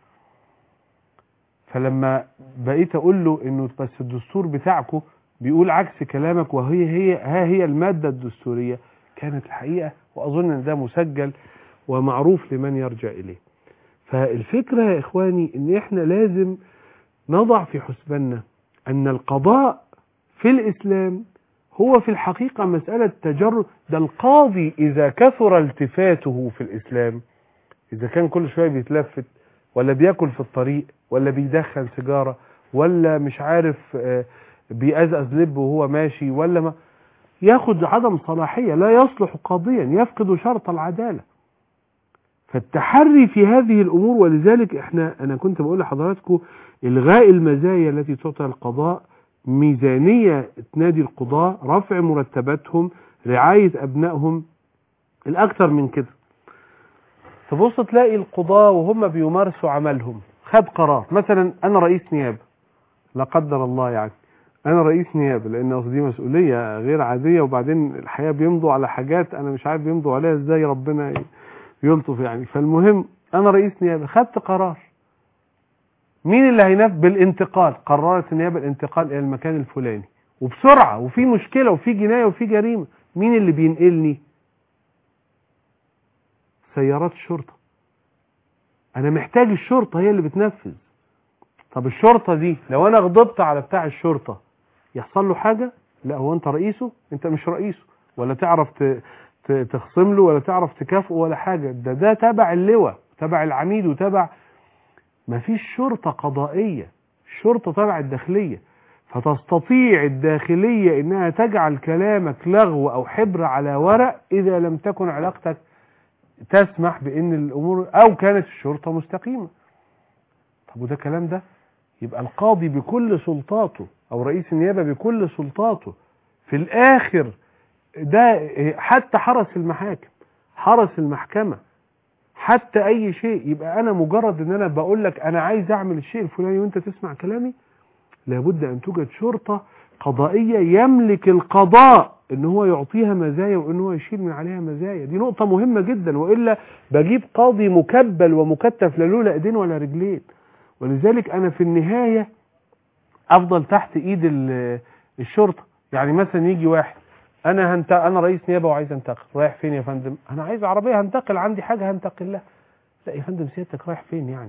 فلما بقيت أقول له إنه بس الدستور بتاعكم بيقول عكس كلامك وهي هي ها هي المادة الدستورية كانت الحقيقة وأظن إن ده مسجل ومعروف لمن يرجع إليه فالفكرة يا إخواني إن إحنا لازم نضع في حسباننا أن القضاء في الإسلام هو في الحقيقة مسألة تجرد ده القاضي إذا كثر التفاته في الإسلام إذا كان كل شوية بيتلفت ولا بياكل في الطريق ولا بيدخن سيجارة ولا مش عارف آه، بيأزأز لب وهو ماشي ولا ما ياخد عدم صلاحية لا يصلح قاضيا يفقد شرط العدالة فالتحري في هذه الأمور ولذلك احنا أنا كنت بقول لحضراتكم إلغاء المزايا التي تعطى القضاء ميزانية نادي القضاء رفع مرتباتهم رعاية أبنائهم الأكثر من كده تبص تلاقي القضاة وهم بيمارسوا عملهم خد قرار مثلا أنا رئيس نيابة لا قدر الله يعني أنا رئيس نيابة لأن أصل دي مسؤولية غير عادية وبعدين الحقيقة بيمضوا على حاجات أنا مش عارف بيمضوا عليها إزاي ربنا ي- يلطف يعني فالمهم أنا رئيس نيابة خدت قرار مين اللي هينفذ بالانتقال قررت النيابة الانتقال إلى المكان الفلاني وبسرعة وفي مشكلة وفي جناية وفي جريمة مين اللي بينقلني سيارات الشرطة أنا محتاج الشرطة هي اللي بتنفذ طب الشرطة دي لو أنا غضبت على بتاع الشرطة يحصل له حاجة لا هو أنت رئيسه أنت مش رئيسه ولا تعرف ت- ت- تخصم له ولا تعرف تكافئه ولا حاجة ده ده تبع اللواء تبع العميد وتبع مفيش شرطة قضائية الشرطة تبع الداخلية فتستطيع الداخلية انها تجعل كلامك لغو او حبر على ورق اذا لم تكن علاقتك تسمح بان الامور او كانت الشرطة مستقيمة طب وده كلام ده يبقى القاضي بكل سلطاته او رئيس النيابة بكل سلطاته في الاخر ده حتى حرس المحاكم حرس المحكمة حتى اي شيء يبقى انا مجرد ان انا بقول لك انا عايز اعمل الشيء الفلاني وانت تسمع كلامي لابد ان توجد شرطة قضائية يملك القضاء ان هو يعطيها مزايا وان هو يشيل من عليها مزايا دي نقطة مهمة جدا والا بجيب قاضي مكبل ومكتف لا له لا ايدين ولا رجلين ولذلك انا في النهاية افضل تحت ايد ال- الشرطة يعني مثلا يجي واحد انا هنت... انا رئيس نيابه وعايز انتقل رايح فين يا فندم انا عايز عربيه هنتقل عندي حاجه هنتقل لها لا يا فندم سيادتك رايح فين يعني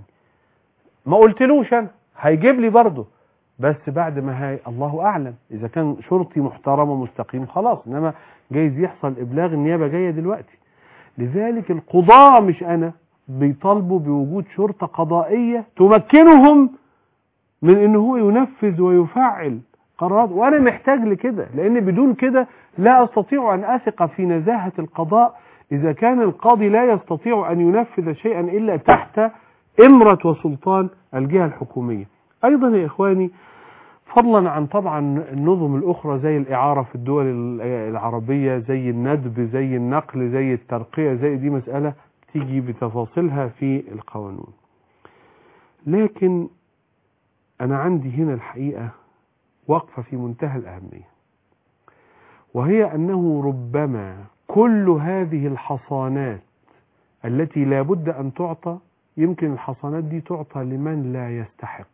ما قلتلوش انا هيجيب لي برضه بس بعد ما هي الله اعلم اذا كان شرطي محترم ومستقيم خلاص انما جايز يحصل ابلاغ النيابه جايه دلوقتي لذلك القضاة مش انا بيطالبوا بوجود شرطه قضائيه تمكنهم من ان هو ينفذ ويفعل قرارات وانا محتاج لكده لان بدون كده لا استطيع ان اثق في نزاهة القضاء اذا كان القاضي لا يستطيع ان ينفذ شيئا الا تحت امرة وسلطان الجهة الحكومية ايضا يا اخواني فضلا عن طبعا النظم الاخرى زي الاعارة في الدول العربية زي الندب زي النقل زي الترقية زي دي مسألة تيجي بتفاصيلها في القانون لكن انا عندي هنا الحقيقة وقفة في منتهى الأهمية وهي أنه ربما كل هذه الحصانات التي لا بد أن تعطى يمكن الحصانات دي تعطى لمن لا يستحق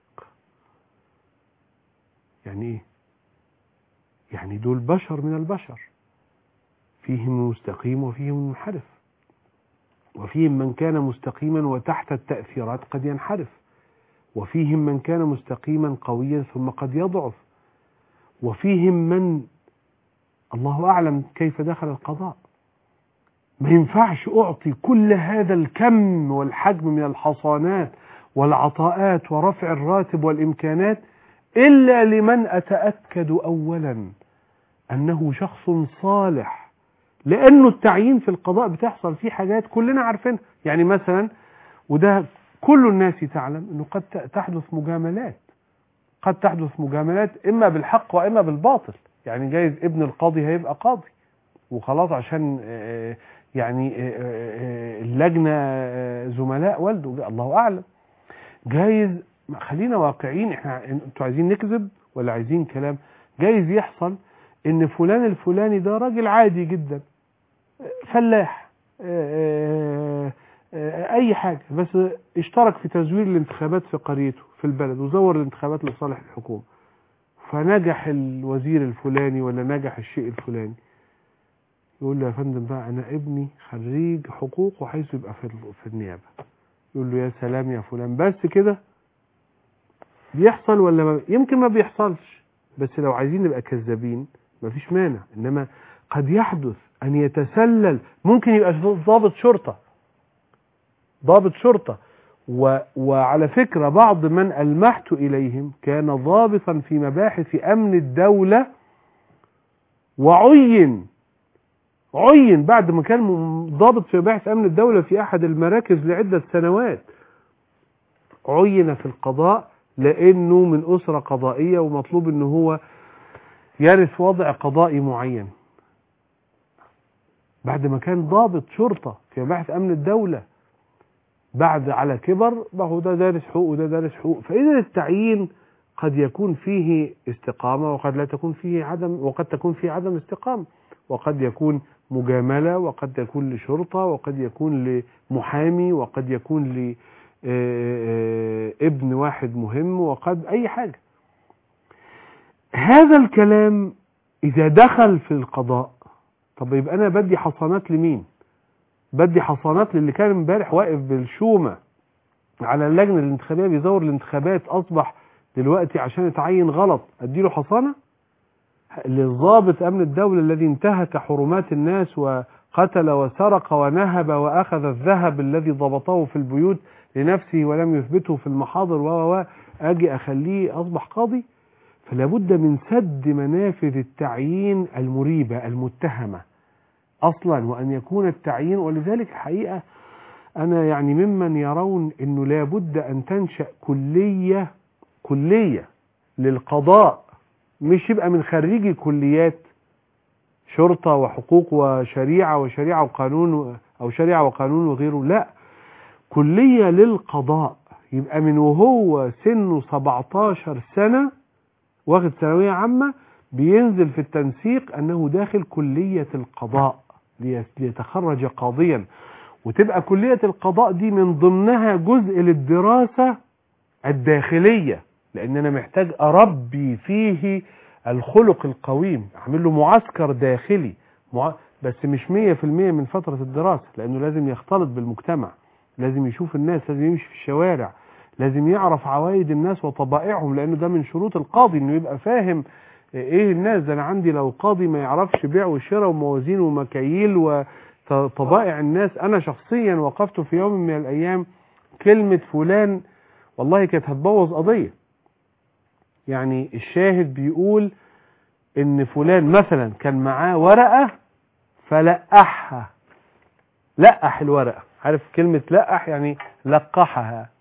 يعني ايه يعني دول بشر من البشر فيهم مستقيم وفيهم منحرف وفيهم من كان مستقيما وتحت التأثيرات قد ينحرف وفيهم من كان مستقيما قويا ثم قد يضعف وفيهم من الله أعلم كيف دخل القضاء ما ينفعش أعطي كل هذا الكم والحجم من الحصانات والعطاءات ورفع الراتب والإمكانات إلا لمن أتأكد أولا أنه شخص صالح لأنه التعيين في القضاء بتحصل فيه حاجات كلنا عارفينها يعني مثلا وده كل الناس تعلم أنه قد تحدث مجاملات قد تحدث مجاملات إما بالحق وإما بالباطل يعني جايز ابن القاضي هيبقى قاضي وخلاص عشان آه، يعني آه، آه، اللجنة آه، زملاء والده الله أعلم جايز خلينا واقعيين احنا انتوا عايزين نكذب ولا عايزين كلام جايز يحصل ان فلان الفلاني ده راجل عادي جدا فلاح آه، آه، اي حاجة بس اشترك في تزوير الانتخابات في قريته في البلد وزور الانتخابات لصالح الحكومة فنجح الوزير الفلاني ولا نجح الشيء الفلاني يقول له يا فندم بقى انا ابني خريج حقوق وحيث يبقى في في النيابه يقول له يا سلام يا فلان بس كده بيحصل ولا ما يمكن ما بيحصلش بس لو عايزين نبقى كذابين مفيش مانع انما قد يحدث ان يتسلل ممكن يبقى ضابط شرطه ضابط شرطه و... وعلى فكره بعض من المحت اليهم كان ضابطا في مباحث امن الدوله وعين عين بعد ما كان م- ضابط في مباحث امن الدوله في احد المراكز لعده سنوات عين في القضاء لانه من اسره قضائيه ومطلوب ان هو يرث وضع قضائي معين بعد ما كان ضابط شرطه في مباحث امن الدوله بعد على كبر ما هو ده دارس حقوق وده دارس حقوق فاذا التعيين قد يكون فيه استقامه وقد لا تكون فيه عدم وقد تكون فيه عدم استقامه وقد يكون مجامله وقد يكون لشرطه وقد يكون لمحامي وقد يكون ل آه، آه، ابن واحد مهم وقد اي حاجه هذا الكلام اذا دخل في القضاء طب يبقى انا بدي حصانات لمين بدي حصانات للي كان امبارح واقف بالشومه على اللجنه الانتخابيه بيزور الانتخابات اصبح دلوقتي عشان يتعين غلط اديله حصانه للضابط امن الدوله الذي انتهك حرمات الناس وقتل وسرق ونهب واخذ الذهب الذي ضبطه في البيوت لنفسه ولم يثبته في المحاضر و و اجي اخليه اصبح قاضي فلا بد من سد منافذ التعيين المريبه المتهمه اصلا وان يكون التعيين ولذلك الحقيقه انا يعني ممن يرون انه لا بد ان تنشا كليه كليه للقضاء مش يبقى من خريجي كليات شرطه وحقوق وشريعه وشريعه وقانون او شريعه وقانون وغيره لا كليه للقضاء يبقى من وهو سنه 17 سنه واخد ثانويه عامه بينزل في التنسيق انه داخل كليه القضاء لي- ليتخرج قاضيا وتبقى كليه القضاء دي من ضمنها جزء للدراسه الداخليه لان انا محتاج اربي فيه الخلق القويم اعمل له معسكر داخلي مع... بس مش مية في المية من فترة الدراسة لانه لازم يختلط بالمجتمع لازم يشوف الناس لازم يمشي في الشوارع لازم يعرف عوايد الناس وطبائعهم لانه ده من شروط القاضي انه يبقى فاهم ايه الناس ده انا عندي لو قاضي ما يعرفش بيع وشراء وموازين ومكاييل وطبائع الناس انا شخصيا وقفت في يوم من الايام كلمة فلان والله كانت هتبوظ قضية يعني الشاهد بيقول ان فلان مثلا كان معاه ورقة فلقحها لقح الورقة عارف كلمة لقح يعني لقحها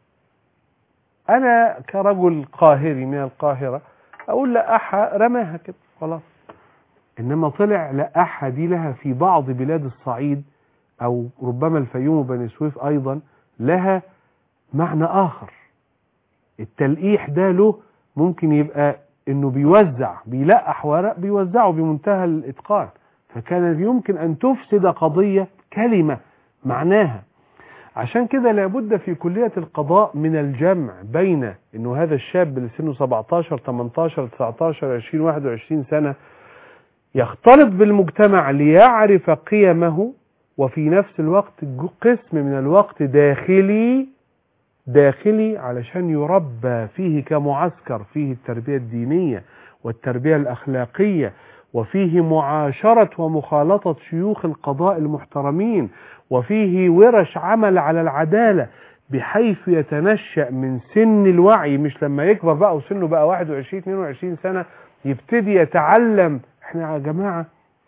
انا كرجل قاهري من القاهرة اقول لقحها رماها كده خلاص انما طلع لقحها دي لها في بعض بلاد الصعيد او ربما الفيوم وبني سويف ايضا لها معنى اخر التلقيح ده له ممكن يبقى انه بيوزع بيلقح ورق بيوزعه بمنتهى الاتقان فكان يمكن أن تفسد قضية كلمة معناها عشان كده لابد في كلية القضاء من الجمع بين انه هذا الشاب اللي سنه 17 18 19 20 21 سنة يختلط بالمجتمع ليعرف قيمه وفي نفس الوقت قسم من الوقت داخلي داخلي علشان يربى فيه كمعسكر فيه التربية الدينية والتربية الأخلاقية وفيه معاشرة ومخالطة شيوخ القضاء المحترمين وفيه ورش عمل على العدالة بحيث يتنشأ من سن الوعي مش لما يكبر بقى وسنه بقى 21 22 سنة يبتدي يتعلم احنا يا جماعة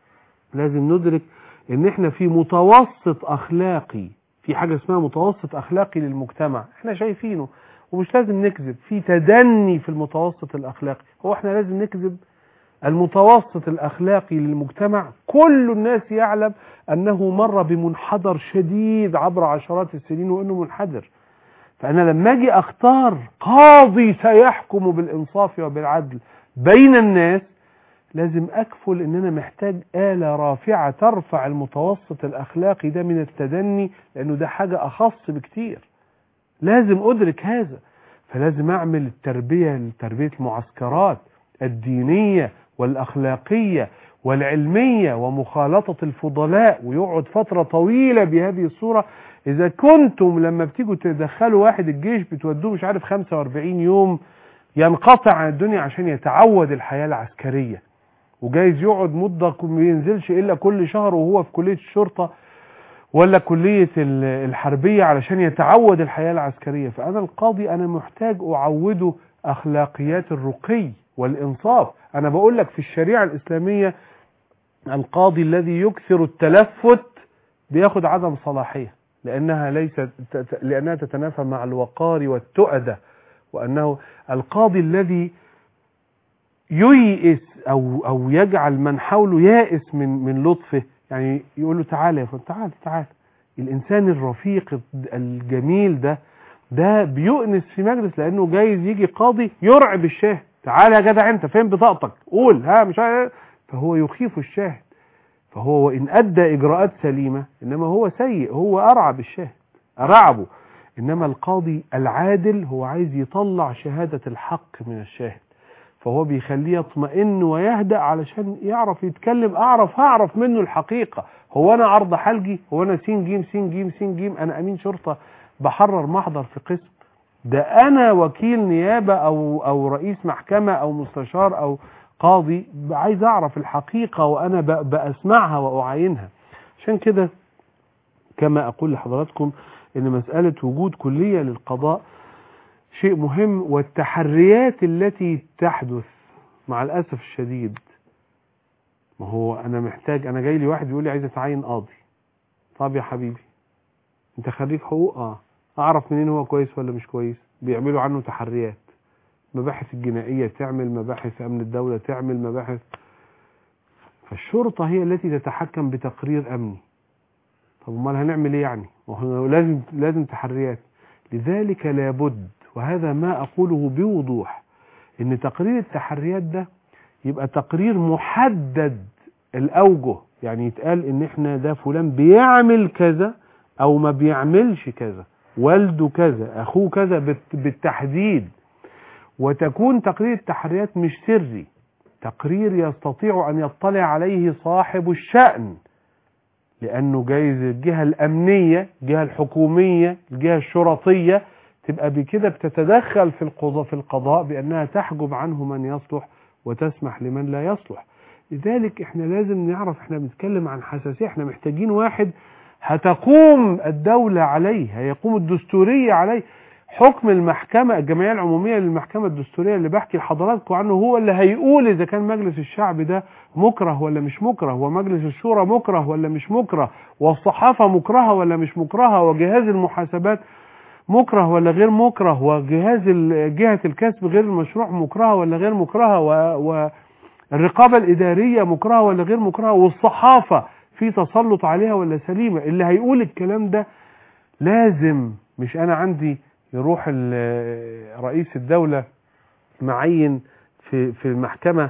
لازم ندرك ان احنا في متوسط اخلاقي في حاجة اسمها متوسط اخلاقي للمجتمع احنا شايفينه ومش لازم نكذب في تدني في المتوسط الاخلاقي هو احنا لازم نكذب المتوسط الاخلاقي للمجتمع كل الناس يعلم انه مر بمنحدر شديد عبر عشرات السنين وانه منحدر فانا لما اجي اختار قاضي سيحكم بالانصاف وبالعدل بين الناس لازم اكفل ان انا محتاج آلة رافعة ترفع المتوسط الاخلاقي ده من التدني لانه ده حاجة اخص بكتير لازم ادرك هذا فلازم اعمل التربية تربية المعسكرات الدينية والاخلاقية والعلمية ومخالطة الفضلاء ويقعد فترة طويلة بهذه الصورة اذا كنتم لما بتيجوا تدخلوا واحد الجيش بتودوه مش عارف 45 يوم ينقطع عن الدنيا عشان يتعود الحياة العسكرية وجايز يقعد مدة ما ينزلش إلا كل شهر وهو في كلية الشرطة ولا كلية الحربية علشان يتعود الحياة العسكرية فأنا القاضي أنا محتاج أعوده أخلاقيات الرقي والإنصاف أنا بقول لك في الشريعة الإسلامية القاضي الذي يكثر التلفت بياخد عدم صلاحية لأنها ليست لأنها تتنافى مع الوقار والتؤدة وأنه القاضي الذي ييئس أو أو يجعل من حوله يائس من من لطفه يعني يقول له تعالى يا فلان تعالى تعالى الإنسان الرفيق الجميل ده ده بيؤنس في مجلس لأنه جايز يجي قاضي يرعب الشاهد تعالى يا جدع أنت فين بطاقتك قول ها مش عارف فهو يخيف الشاهد فهو وإن أدى إجراءات سليمة إنما هو سيء هو أرعب الشاهد أرعبه إنما القاضي العادل هو عايز يطلع شهادة الحق من الشاهد فهو بيخليه يطمئن ويهدأ علشان يعرف يتكلم أعرف هعرف منه الحقيقة هو أنا عرض حلجي هو أنا سين جيم سين جيم سين جيم أنا أمين شرطة بحرر محضر في قسم ده أنا وكيل نيابة أو, أو رئيس محكمة أو مستشار أو قاضي عايز أعرف الحقيقة وأنا بأسمعها وأعاينها عشان كده كما أقول لحضراتكم ان مسألة وجود كلية للقضاء شيء مهم والتحريات التي تحدث مع الأسف الشديد ما هو أنا محتاج أنا جاي لي واحد بيقول لي عايز أتعين قاضي طب يا حبيبي أنت خريج حقوق اه أعرف منين هو كويس ولا مش كويس بيعملوا عنه تحريات مباحث الجنائية تعمل مباحث أمن الدولة تعمل مباحث فالشرطة هي التي تتحكم بتقرير أمني طب امال هنعمل ايه يعني وهو لازم لازم تحريات لذلك لابد وهذا ما اقوله بوضوح ان تقرير التحريات ده يبقى تقرير محدد الاوجه يعني يتقال ان احنا ده فلان بيعمل كذا او ما بيعملش كذا والده كذا اخوه كذا بالتحديد وتكون تقرير التحريات مش سري تقرير يستطيع ان يطلع عليه صاحب الشأن لانه جايز الجهة الامنية الجهة الحكومية الجهة الشرطية تبقى بكده بتتدخل في القضاء في القضاء بانها تحجب عنه من يصلح وتسمح لمن لا يصلح لذلك احنا لازم نعرف احنا بنتكلم عن حساسية احنا محتاجين واحد هتقوم الدولة عليه هيقوم الدستورية عليه حكم المحكمة الجمعية العمومية للمحكمة الدستورية اللي بحكي لحضراتكم عنه هو اللي هيقول إذا كان مجلس الشعب ده مكره ولا مش مكره ومجلس الشورى مكره ولا مش مكره والصحافة مكرهة ولا مش مكرهة وجهاز المحاسبات مكره ولا غير مكره وجهاز جهة الكسب غير المشروع مكرهة ولا غير مكرهة والرقابة الإدارية مكرهة ولا غير مكرهة والصحافة في تسلط عليها ولا سليمة اللي هيقول الكلام ده لازم مش أنا عندي يروح رئيس الدولة معين في في المحكمة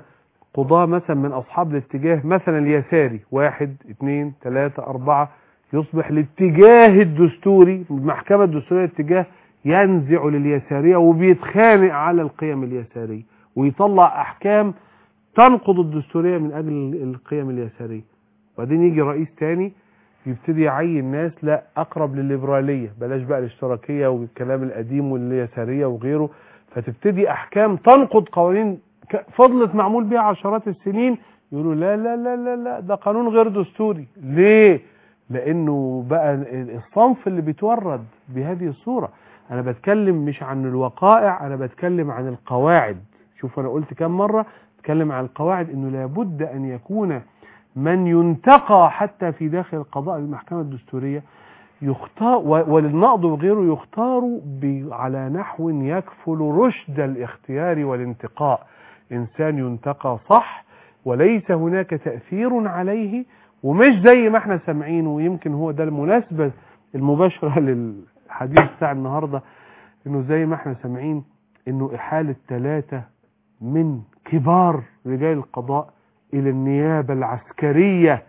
قضاة مثلا من أصحاب الاتجاه مثلا اليساري واحد اثنين ثلاثة أربعة يصبح الاتجاه الدستوري المحكمة الدستورية اتجاه ينزع لليسارية وبيتخانق على القيم اليسارية ويطلع أحكام تنقض الدستورية من أجل القيم اليسارية وبعدين يجي رئيس تاني يبتدي يعين ناس لا أقرب للليبرالية بلاش بقى الاشتراكية والكلام القديم واليسارية وغيره فتبتدي أحكام تنقض قوانين ك- فضلت معمول بها عشرات السنين يقولوا لا لا لا لا لا ده قانون غير دستوري ليه؟ لأنه بقى الصنف اللي بيتورد بهذه الصورة أنا بتكلم مش عن الوقائع أنا بتكلم عن القواعد شوف أنا قلت كم مرة بتكلم عن القواعد إنه لابد أن يكون من ينتقى حتى في داخل القضاء المحكمة الدستورية يختار و- وللنقض وغيره يختار ب- على نحو يكفل رشد الاختيار والانتقاء إنسان ينتقى صح وليس هناك تأثير عليه ومش زي ما احنا سامعين ويمكن هو ده المناسبة المباشرة للحديث بتاع النهاردة انه زي ما احنا سامعين انه احالة ثلاثة من كبار رجال القضاء الى النيابة العسكرية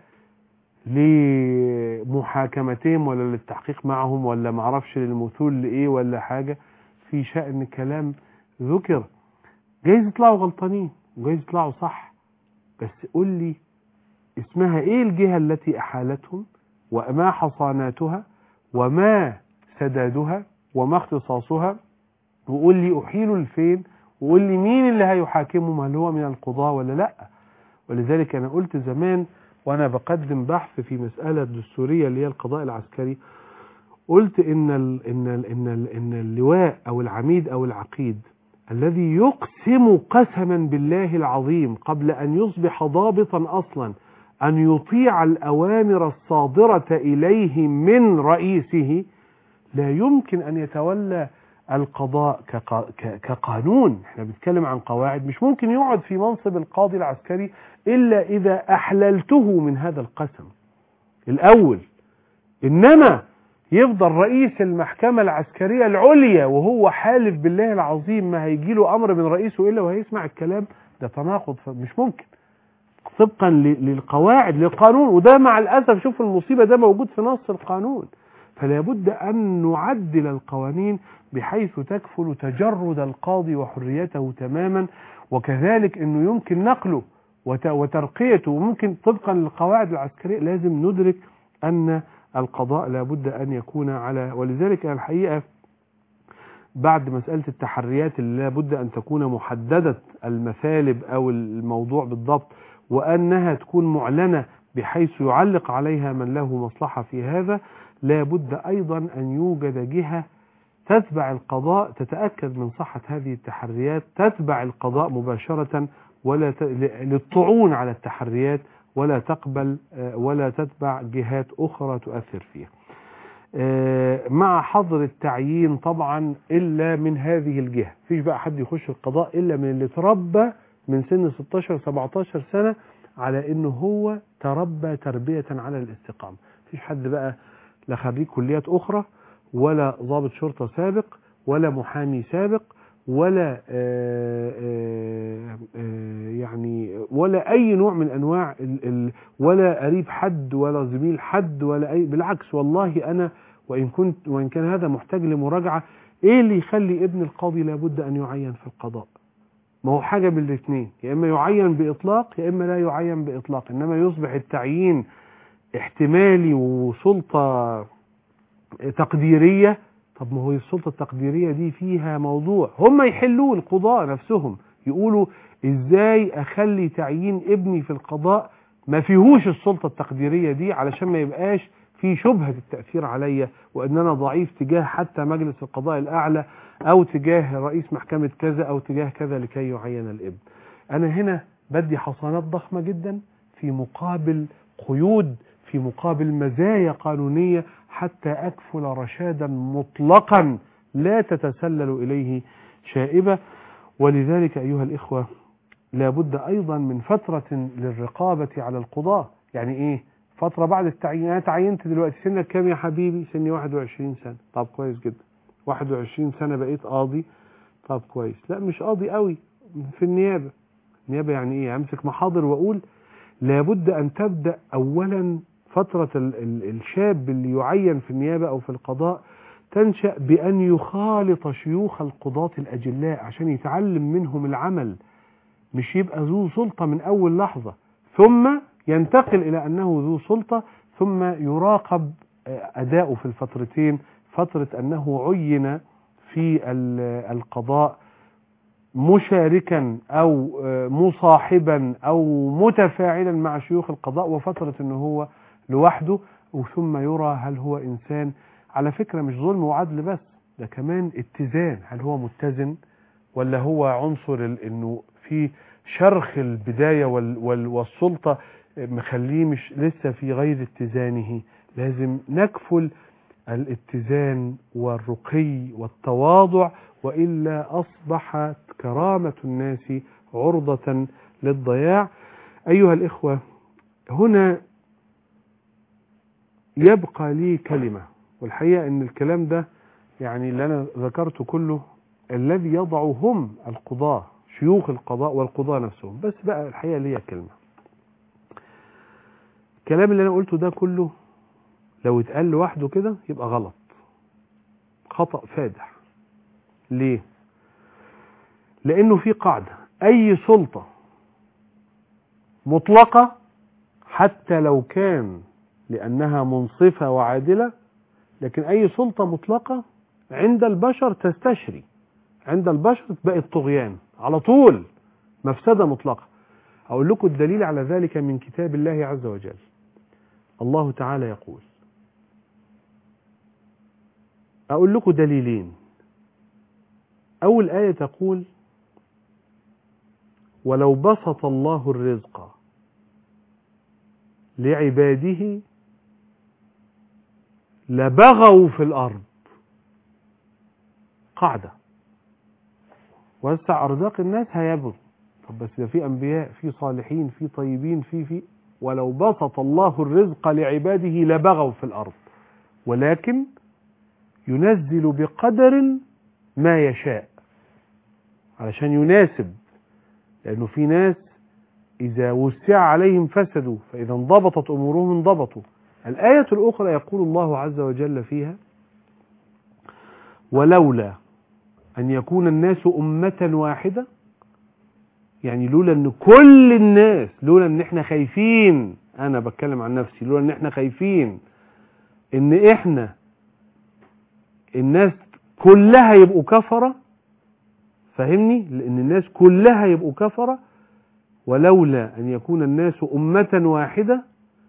لمحاكمتهم ولا للتحقيق معهم ولا معرفش للمثول لايه ولا حاجة في شأن كلام ذكر جايز يطلعوا غلطانين وجايز يطلعوا صح بس قول لي اسمها ايه الجهة التي احالتهم وما حصاناتها وما سدادها وما اختصاصها وقول لي احيلوا لفين وقول لي مين اللي هيحاكمهم هل هو من القضاة ولا لا ولذلك انا قلت زمان وانا بقدم بحث في مسألة دستورية اللي هي القضاء العسكري قلت ان ال ان ال ان ال ان اللواء او العميد او العقيد الذي يقسم قسما بالله العظيم قبل ان يصبح ضابطا اصلا ان يطيع الاوامر الصادرة اليه من رئيسه لا يمكن ان يتولى القضاء كقا- ك- كقانون احنا بنتكلم عن قواعد مش ممكن يقعد في منصب القاضي العسكري الا اذا احللته من هذا القسم الاول انما يفضل رئيس المحكمة العسكرية العليا وهو حالف بالله العظيم ما هيجي له امر من رئيسه الا وهيسمع الكلام ده تناقض مش ممكن طبقا ل- للقواعد للقانون وده مع الاسف شوف المصيبة ده موجود في نص القانون فلا بد ان نعدل القوانين بحيث تكفل تجرد القاضي وحريته تماما وكذلك انه يمكن نقله وت- وترقيته وممكن طبقا للقواعد العسكرية لازم ندرك ان القضاء لابد ان يكون على ولذلك أنا الحقيقة بعد مسألة التحريات اللي لابد أن تكون محددة المثالب أو الموضوع بالضبط وأنها تكون معلنة بحيث يعلق عليها من له مصلحة في هذا لابد أيضا أن يوجد جهة تتبع القضاء تتأكد من صحة هذه التحريات تتبع القضاء مباشرة ولا ت... ل- للطعون على التحريات ولا تقبل آه، ولا تتبع جهات أخرى تؤثر فيها آه، مع حظر التعيين طبعا إلا من هذه الجهة فيش بقى حد يخش القضاء إلا من اللي تربى من سن 16 17 سنة على إنه هو تربى تربية على الاستقامة فيش حد بقى لا خريج كليات أخرى ولا ضابط شرطة سابق ولا محامي سابق ولا آه، آه، آه، يعني ولا أي نوع من أنواع ال- ال- ولا قريب حد ولا زميل حد ولا أي بالعكس والله أنا وإن كنت وإن كان هذا محتاج لمراجعة إيه اللي يخلي ابن القاضي لابد أن يعين في القضاء ما هو حاجة من الاثنين يا إما يعين بإطلاق يا إما لا يعين بإطلاق إنما يصبح التعيين احتمالي وسلطة تقديرية طب ما هو السلطة التقديرية دي فيها موضوع هم يحلوه القضاء نفسهم يقولوا ازاي اخلي تعيين ابني في القضاء ما فيهوش السلطة التقديرية دي علشان ما يبقاش في شبهة التأثير عليا وان انا ضعيف تجاه حتى مجلس القضاء الاعلى او تجاه رئيس محكمة كذا او تجاه كذا لكي يعين الابن انا هنا بدي حصانات ضخمة جدا في مقابل قيود في مقابل مزايا قانونية حتى أكفل رشادا مطلقا لا تتسلل إليه شائبة ولذلك أيها الإخوة لابد أيضا من فترة للرقابة على القضاة يعني إيه فترة بعد التعيين أنا تعينت دلوقتي سنك كام يا حبيبي سني 21 سنة طب كويس جدا 21 سنة بقيت قاضي طب كويس لا مش قاضي قوي في النيابة نيابة يعني ايه امسك محاضر واقول لابد ان تبدأ اولا فترة ال ال الشاب اللي يعين في النيابة او في القضاء تنشأ بان يخالط شيوخ القضاة الاجلاء عشان يتعلم منهم العمل مش يبقى ذو سلطة من اول لحظة ثم ينتقل الى انه ذو سلطة ثم يراقب اداؤه في الفترتين فترة انه عين في القضاء مشاركا او مصاحبا او متفاعلا مع شيوخ القضاء وفترة انه هو لوحده ثم يرى هل هو انسان على فكرة مش ظلم وعدل بس ده كمان اتزان هل هو متزن ولا هو عنصر انه في شرخ البداية وال وال والسلطة مخليه مش لسه في غير اتزانه لازم نكفل الاتزان والرقي والتواضع وإلا أصبحت كرامة الناس عرضة للضياع أيها الإخوة هنا يبقى لي كلمة والحقيقة أن الكلام ده يعني اللي أنا ذكرته كله الذي يضع هم القضاة شيوخ القضاء والقضاة نفسهم بس بقى الحقيقة لي كلمة الكلام اللي أنا قلته ده كله لو اتقال لوحده كده يبقى غلط خطأ فادح ليه لانه في قاعدة اي سلطة مطلقة حتى لو كان لانها منصفة وعادلة لكن اي سلطة مطلقة عند البشر تستشري عند البشر بقت طغيان على طول مفسدة مطلقة اقول لكم الدليل على ذلك من كتاب الله عز وجل الله تعالى يقول أقول لكم دليلين أول آية تقول ولو بسط الله الرزق لعباده لبغوا في الأرض قاعدة وسع أرزاق الناس هيبغوا طب بس ده في أنبياء في صالحين في طيبين في في ولو بسط الله الرزق لعباده لبغوا في الأرض ولكن ينزل بقدر ما يشاء علشان يناسب لأنه في ناس إذا وسع عليهم فسدوا فإذا انضبطت أمورهم انضبطوا الآية الأخرى يقول الله عز وجل فيها ولولا أن يكون الناس أمة واحدة يعني لولا أن كل الناس لولا أن احنا خايفين أنا بتكلم عن نفسي لولا أن احنا خايفين أن احنا الناس كلها يبقوا كفرة فاهمني لأن الناس كلها يبقوا كفرة ولولا أن يكون الناس أمة واحدة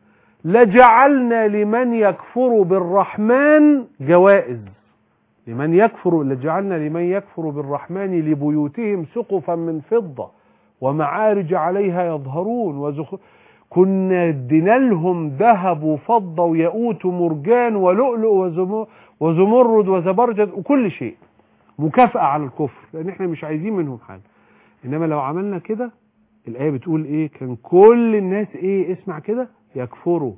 لجعلنا لمن يكفر بالرحمن جوائز لمن يكفر لجعلنا لمن يكفر بالرحمن لبيوتهم سقفا من فضة ومعارج عليها يظهرون وزخ... كنا ادينا لهم ذهب وفضة وياقوت ومرجان ولؤلؤ وزم... وزمرد وزبرجد وكل شيء مكافأة على الكفر لأن احنا مش عايزين منهم حاجة إنما لو عملنا كده الآية بتقول إيه كان كل الناس إيه اسمع كده يكفروا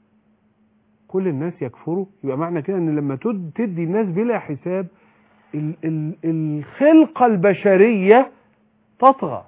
كل الناس يكفروا يبقى معنى كده ان لما تدي الناس بلا حساب ال ال الخلقة البشرية تطغى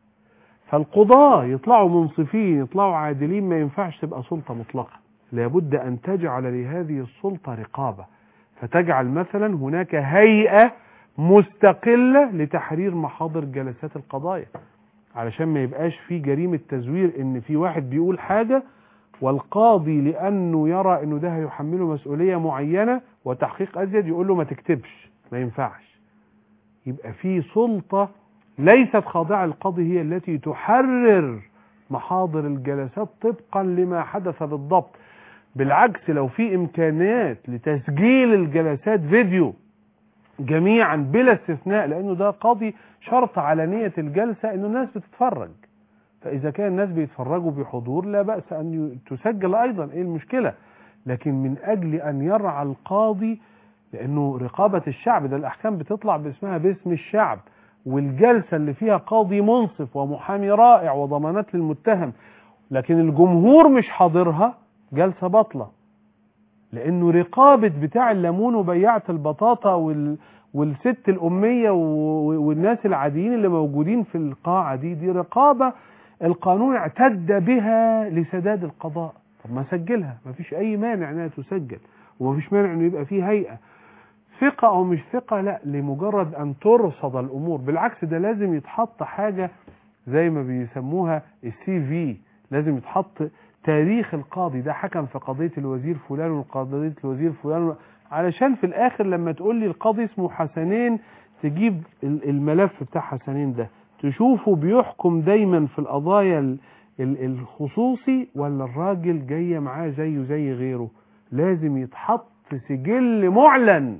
فالقضاة يطلعوا منصفين يطلعوا عادلين ما ينفعش تبقى سلطة مطلقة لابد أن تجعل لهذه السلطة رقابة فتجعل مثلا هناك هيئة مستقلة لتحرير محاضر جلسات القضايا علشان ما يبقاش في جريمة تزوير ان في واحد بيقول حاجة والقاضي لأنه يرى أنه ده هيحمله مسؤولية معينة وتحقيق أزيد يقول له ما تكتبش ما ينفعش يبقى في سلطة ليست خاضعة القاضي هي التي تحرر محاضر الجلسات طبقا لما حدث بالضبط بالعكس لو في إمكانات لتسجيل الجلسات فيديو جميعا بلا استثناء لأنه ده قاضي شرط على نية الجلسة أنه الناس بتتفرج فإذا كان الناس بيتفرجوا بحضور لا بأس أن تسجل أيضا إيه المشكلة لكن من أجل أن يرعى القاضي لأنه رقابة الشعب ده الأحكام بتطلع باسمها باسم الشعب والجلسة اللي فيها قاضي منصف ومحامي رائع وضمانات للمتهم لكن الجمهور مش حاضرها جلسة بطلة لانه رقابة بتاع الليمون وبياعة البطاطا وال والست الأمية و- والناس العاديين اللي موجودين في القاعة دي دي رقابة القانون اعتد بها لسداد القضاء طب ما سجلها ما فيش أي مانع أنها تسجل وما فيش مانع أنه يبقى فيه هيئة ثقة أو مش ثقة لا لمجرد أن ترصد الأمور بالعكس ده لازم يتحط حاجة زي ما بيسموها السي في لازم يتحط تاريخ القاضي ده حكم في قضية الوزير فلان وقضية الوزير فلان علشان في الآخر لما تقول لي القاضي اسمه حسنين تجيب ال- الملف بتاع حسنين ده تشوفه بيحكم دايما في القضايا ال- ال- الخصوصي ولا الراجل جاية معاه زيه زي غيره لازم يتحط سجل معلن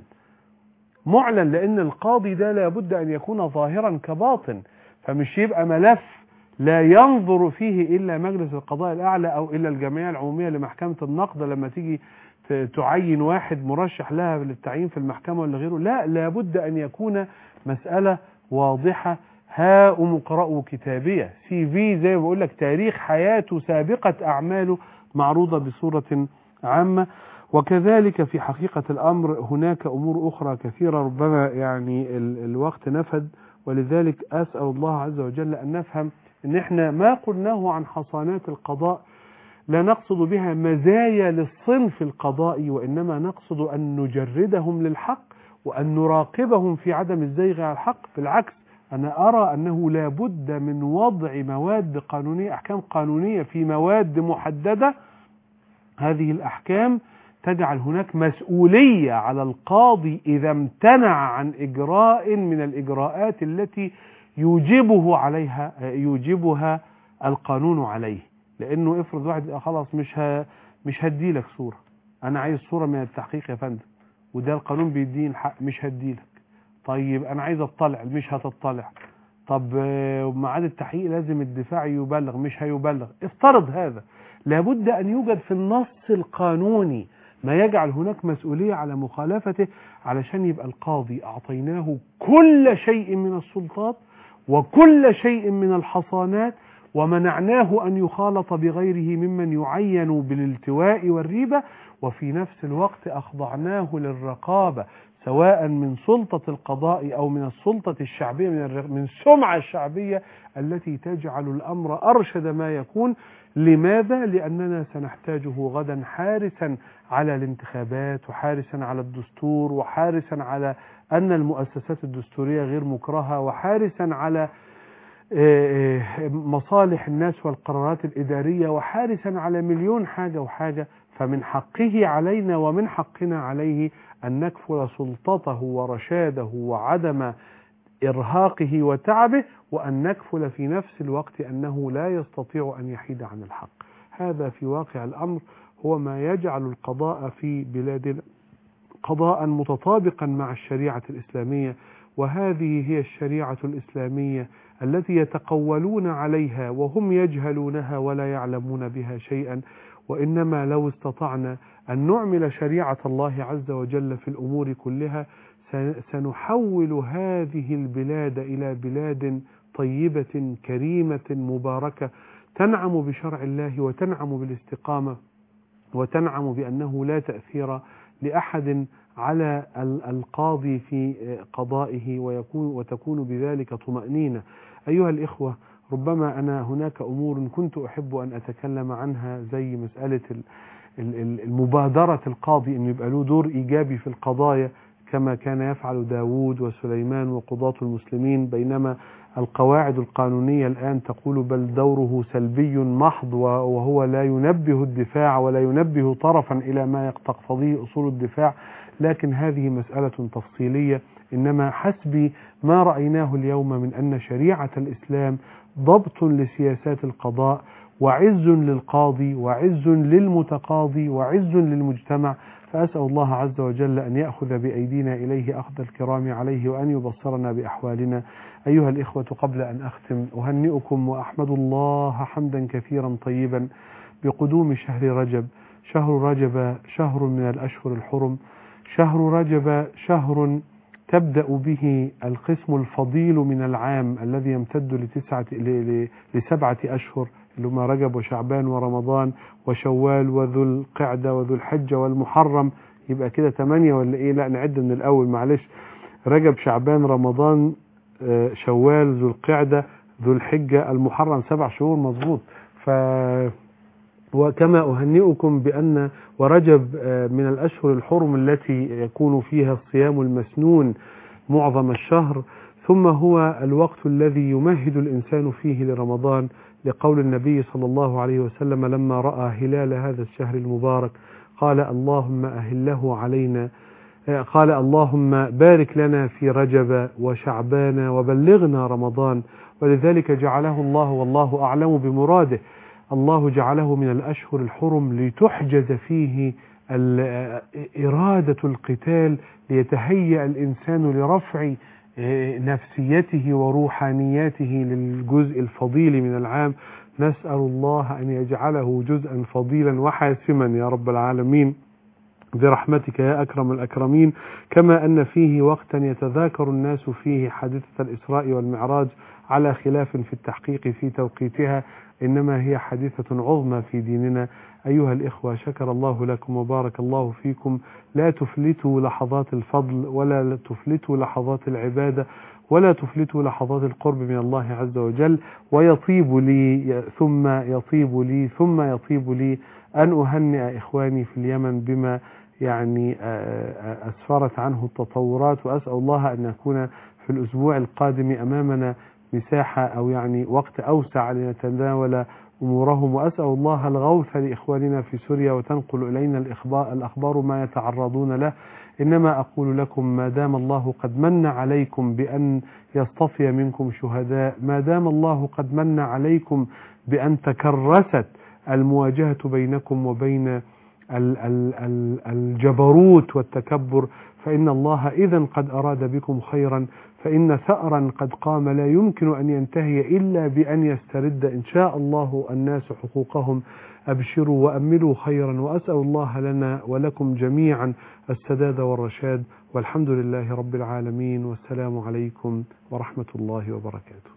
معلن لأن القاضي ده لابد أن يكون ظاهرا كباطن فمش يبقى ملف لا ينظر فيه إلا مجلس القضاء الأعلى أو إلا الجمعية العمومية لمحكمة النقد لما تيجي ت- تعين واحد مرشح لها للتعيين في المحكمة ولا غيره لا لابد أن يكون مسألة واضحة هاؤم اقرأوا كتابية سي في زي ما بقول لك تاريخ حياته سابقة أعماله معروضة بصورة عامة وكذلك في حقيقة الأمر هناك أمور أخرى كثيرة ربما يعني ال- الوقت نفد ولذلك أسأل الله عز وجل أن نفهم أن احنا ما قلناه عن حصانات القضاء لا نقصد بها مزايا للصنف القضائي وإنما نقصد أن نجردهم للحق وأن نراقبهم في عدم الزيغ على الحق بالعكس أنا أرى أنه لا بد من وضع مواد قانونية أحكام قانونية في مواد محددة هذه الأحكام تجعل هناك مسؤولية على القاضي إذا امتنع عن إجراء من الإجراءات التي يوجبه عليها يوجبها القانون عليه لأنه افرض واحد يبقى خلاص مش ه... مش هديلك صورة أنا عايز صورة من التحقيق يا فندم وده القانون بيديني الحق مش هديلك طيب أنا عايز أطلع مش هتطلع طب آه، ميعاد التحقيق لازم الدفاع يبلغ مش هيبلغ افترض هذا لابد أن يوجد في النص القانوني ما يجعل هناك مسؤولية على مخالفته علشان يبقى القاضي أعطيناه كل شيء من السلطات وكل شيء من الحصانات ومنعناه أن يخالط بغيره ممن يعين بالالتواء والريبة وفي نفس الوقت أخضعناه للرقابة سواء من سلطة القضاء أو من السلطة الشعبية من, الر- من السمعة الشعبية التي تجعل الأمر أرشد ما يكون لماذا؟ لأننا سنحتاجه غدا حارسا على الانتخابات وحارسا على الدستور وحارسا على أن المؤسسات الدستورية غير مكرهة وحارسا على آه، آه، مصالح الناس والقرارات الإدارية وحارسا على مليون حاجة وحاجة فمن حقه علينا ومن حقنا عليه أن نكفل سلطته ورشاده وعدم إرهاقه وتعبه وأن نكفل في نفس الوقت أنه لا يستطيع أن يحيد عن الحق هذا في واقع الأمر هو ما يجعل القضاء في بلادنا قضاء متطابقا مع الشريعة الإسلامية وهذه هي الشريعة الإسلامية التي يتقولون عليها وهم يجهلونها ولا يعلمون بها شيئا وإنما لو استطعنا أن نعمل شريعة الله عز وجل في الأمور كلها س- سنحول هذه البلاد إلى بلاد طيبة كريمة مباركة تنعم بشرع الله وتنعم بالاستقامة وتنعم بأنه لا تأثير لأحد على ال- القاضي في قضائه ويكون وتكون بذلك طمأنينة أيها الإخوة ربما أنا هناك أمور كنت أحب أن أتكلم عنها زي مسألة ال- ال- ال- المبادرة القاضي أن يبقى له دور إيجابي في القضايا كما كان يفعل داود وسليمان وقضاة المسلمين بينما القواعد القانونية الآن تقول بل دوره سلبي محض و- وهو لا ينبه الدفاع ولا ينبه طرفا إلى ما تقتضيه أصول الدفاع لكن هذه مسألة تفصيلية إنما حسبي ما رأيناه اليوم من أن شريعة الإسلام ضبط لسياسات القضاء وعز للقاضي وعز للمتقاضي وعز للمجتمع فأسأل الله عز وجل أن يأخذ بأيدينا إليه أخذ الكرام عليه وأن يبصرنا بأحوالنا أيها الإخوة قبل أن أختم أهنئكم وأحمد الله حمدا كثيرا طيبا بقدوم شهر رجب شهر رجب شهر من الأشهر الحرم شهر رجب شهر تبدأ به القسم الفضيل من العام الذي يمتد لتسعة ل- ل- لسبعة أشهر اللي هم رجب وشعبان ورمضان وشوال وذو القعدة وذو الحجة والمحرم يبقى كده ثمانية ولا ايه لا نعد من الاول معلش رجب شعبان رمضان آه، شوال ذو القعدة ذو الحجة المحرم سبع شهور مظبوط ف وكما أهنئكم بأن ورجب آه، من الأشهر الحرم التي يكون فيها الصيام المسنون معظم الشهر ثم هو الوقت الذي يمهد الإنسان فيه لرمضان لقول النبي صلى الله عليه وسلم لما رأى هلال هذا الشهر المبارك قال اللهم أهله علينا آه، قال اللهم بارك لنا في رجب وشعبان وبلغنا رمضان ولذلك جعله الله والله أعلم بمراده الله جعله من الأشهر الحرم لتحجز فيه ال- إرادة القتال ليتهيأ الإنسان لرفع آه، نفسيته وروحانيته للجزء الفضيل من العام نسأل الله أن يجعله جزءا فضيلا وحاسما يا رب العالمين برحمتك يا أكرم الأكرمين كما أن فيه وقتا يتذاكر الناس فيه حادثة الإسراء والمعراج على خلاف في التحقيق في توقيتها إنما هي حادثة عظمى في ديننا أيها الإخوة شكر الله لكم وبارك الله فيكم لا تفلتوا لحظات الفضل ولا تفلتوا لحظات العبادة ولا تفلتوا لحظات القرب من الله عز وجل ويطيب لي ثم يطيب لي ثم يطيب لي أن أهنئ إخواني في اليمن بما يعني آه، آه، أسفرت عنه التطورات وأسأل الله أن يكون في الأسبوع القادم أمامنا مساحة أو يعني وقت أوسع لنتناول أمورهم وأسأل الله الغوث لإخواننا في سوريا وتنقل إلينا الإخبار, الأخبار ما يتعرضون له إنما أقول لكم ما دام الله قد من عليكم بأن يصطفي منكم شهداء ما دام الله قد من عليكم بأن تكرست المواجهة بينكم وبين ال- ال- ال- الجبروت والتكبر فإن الله إذا قد أراد بكم خيرا فإن ثأرا قد قام لا يمكن أن ينتهي إلا بأن يسترد إن شاء الله الناس حقوقهم أبشروا وأملوا خيرا وأسأل الله لنا ولكم جميعا السداد والرشاد والحمد لله رب العالمين والسلام عليكم ورحمة الله وبركاته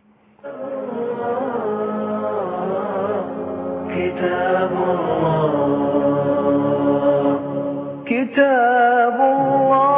كتاب الله كتاب الله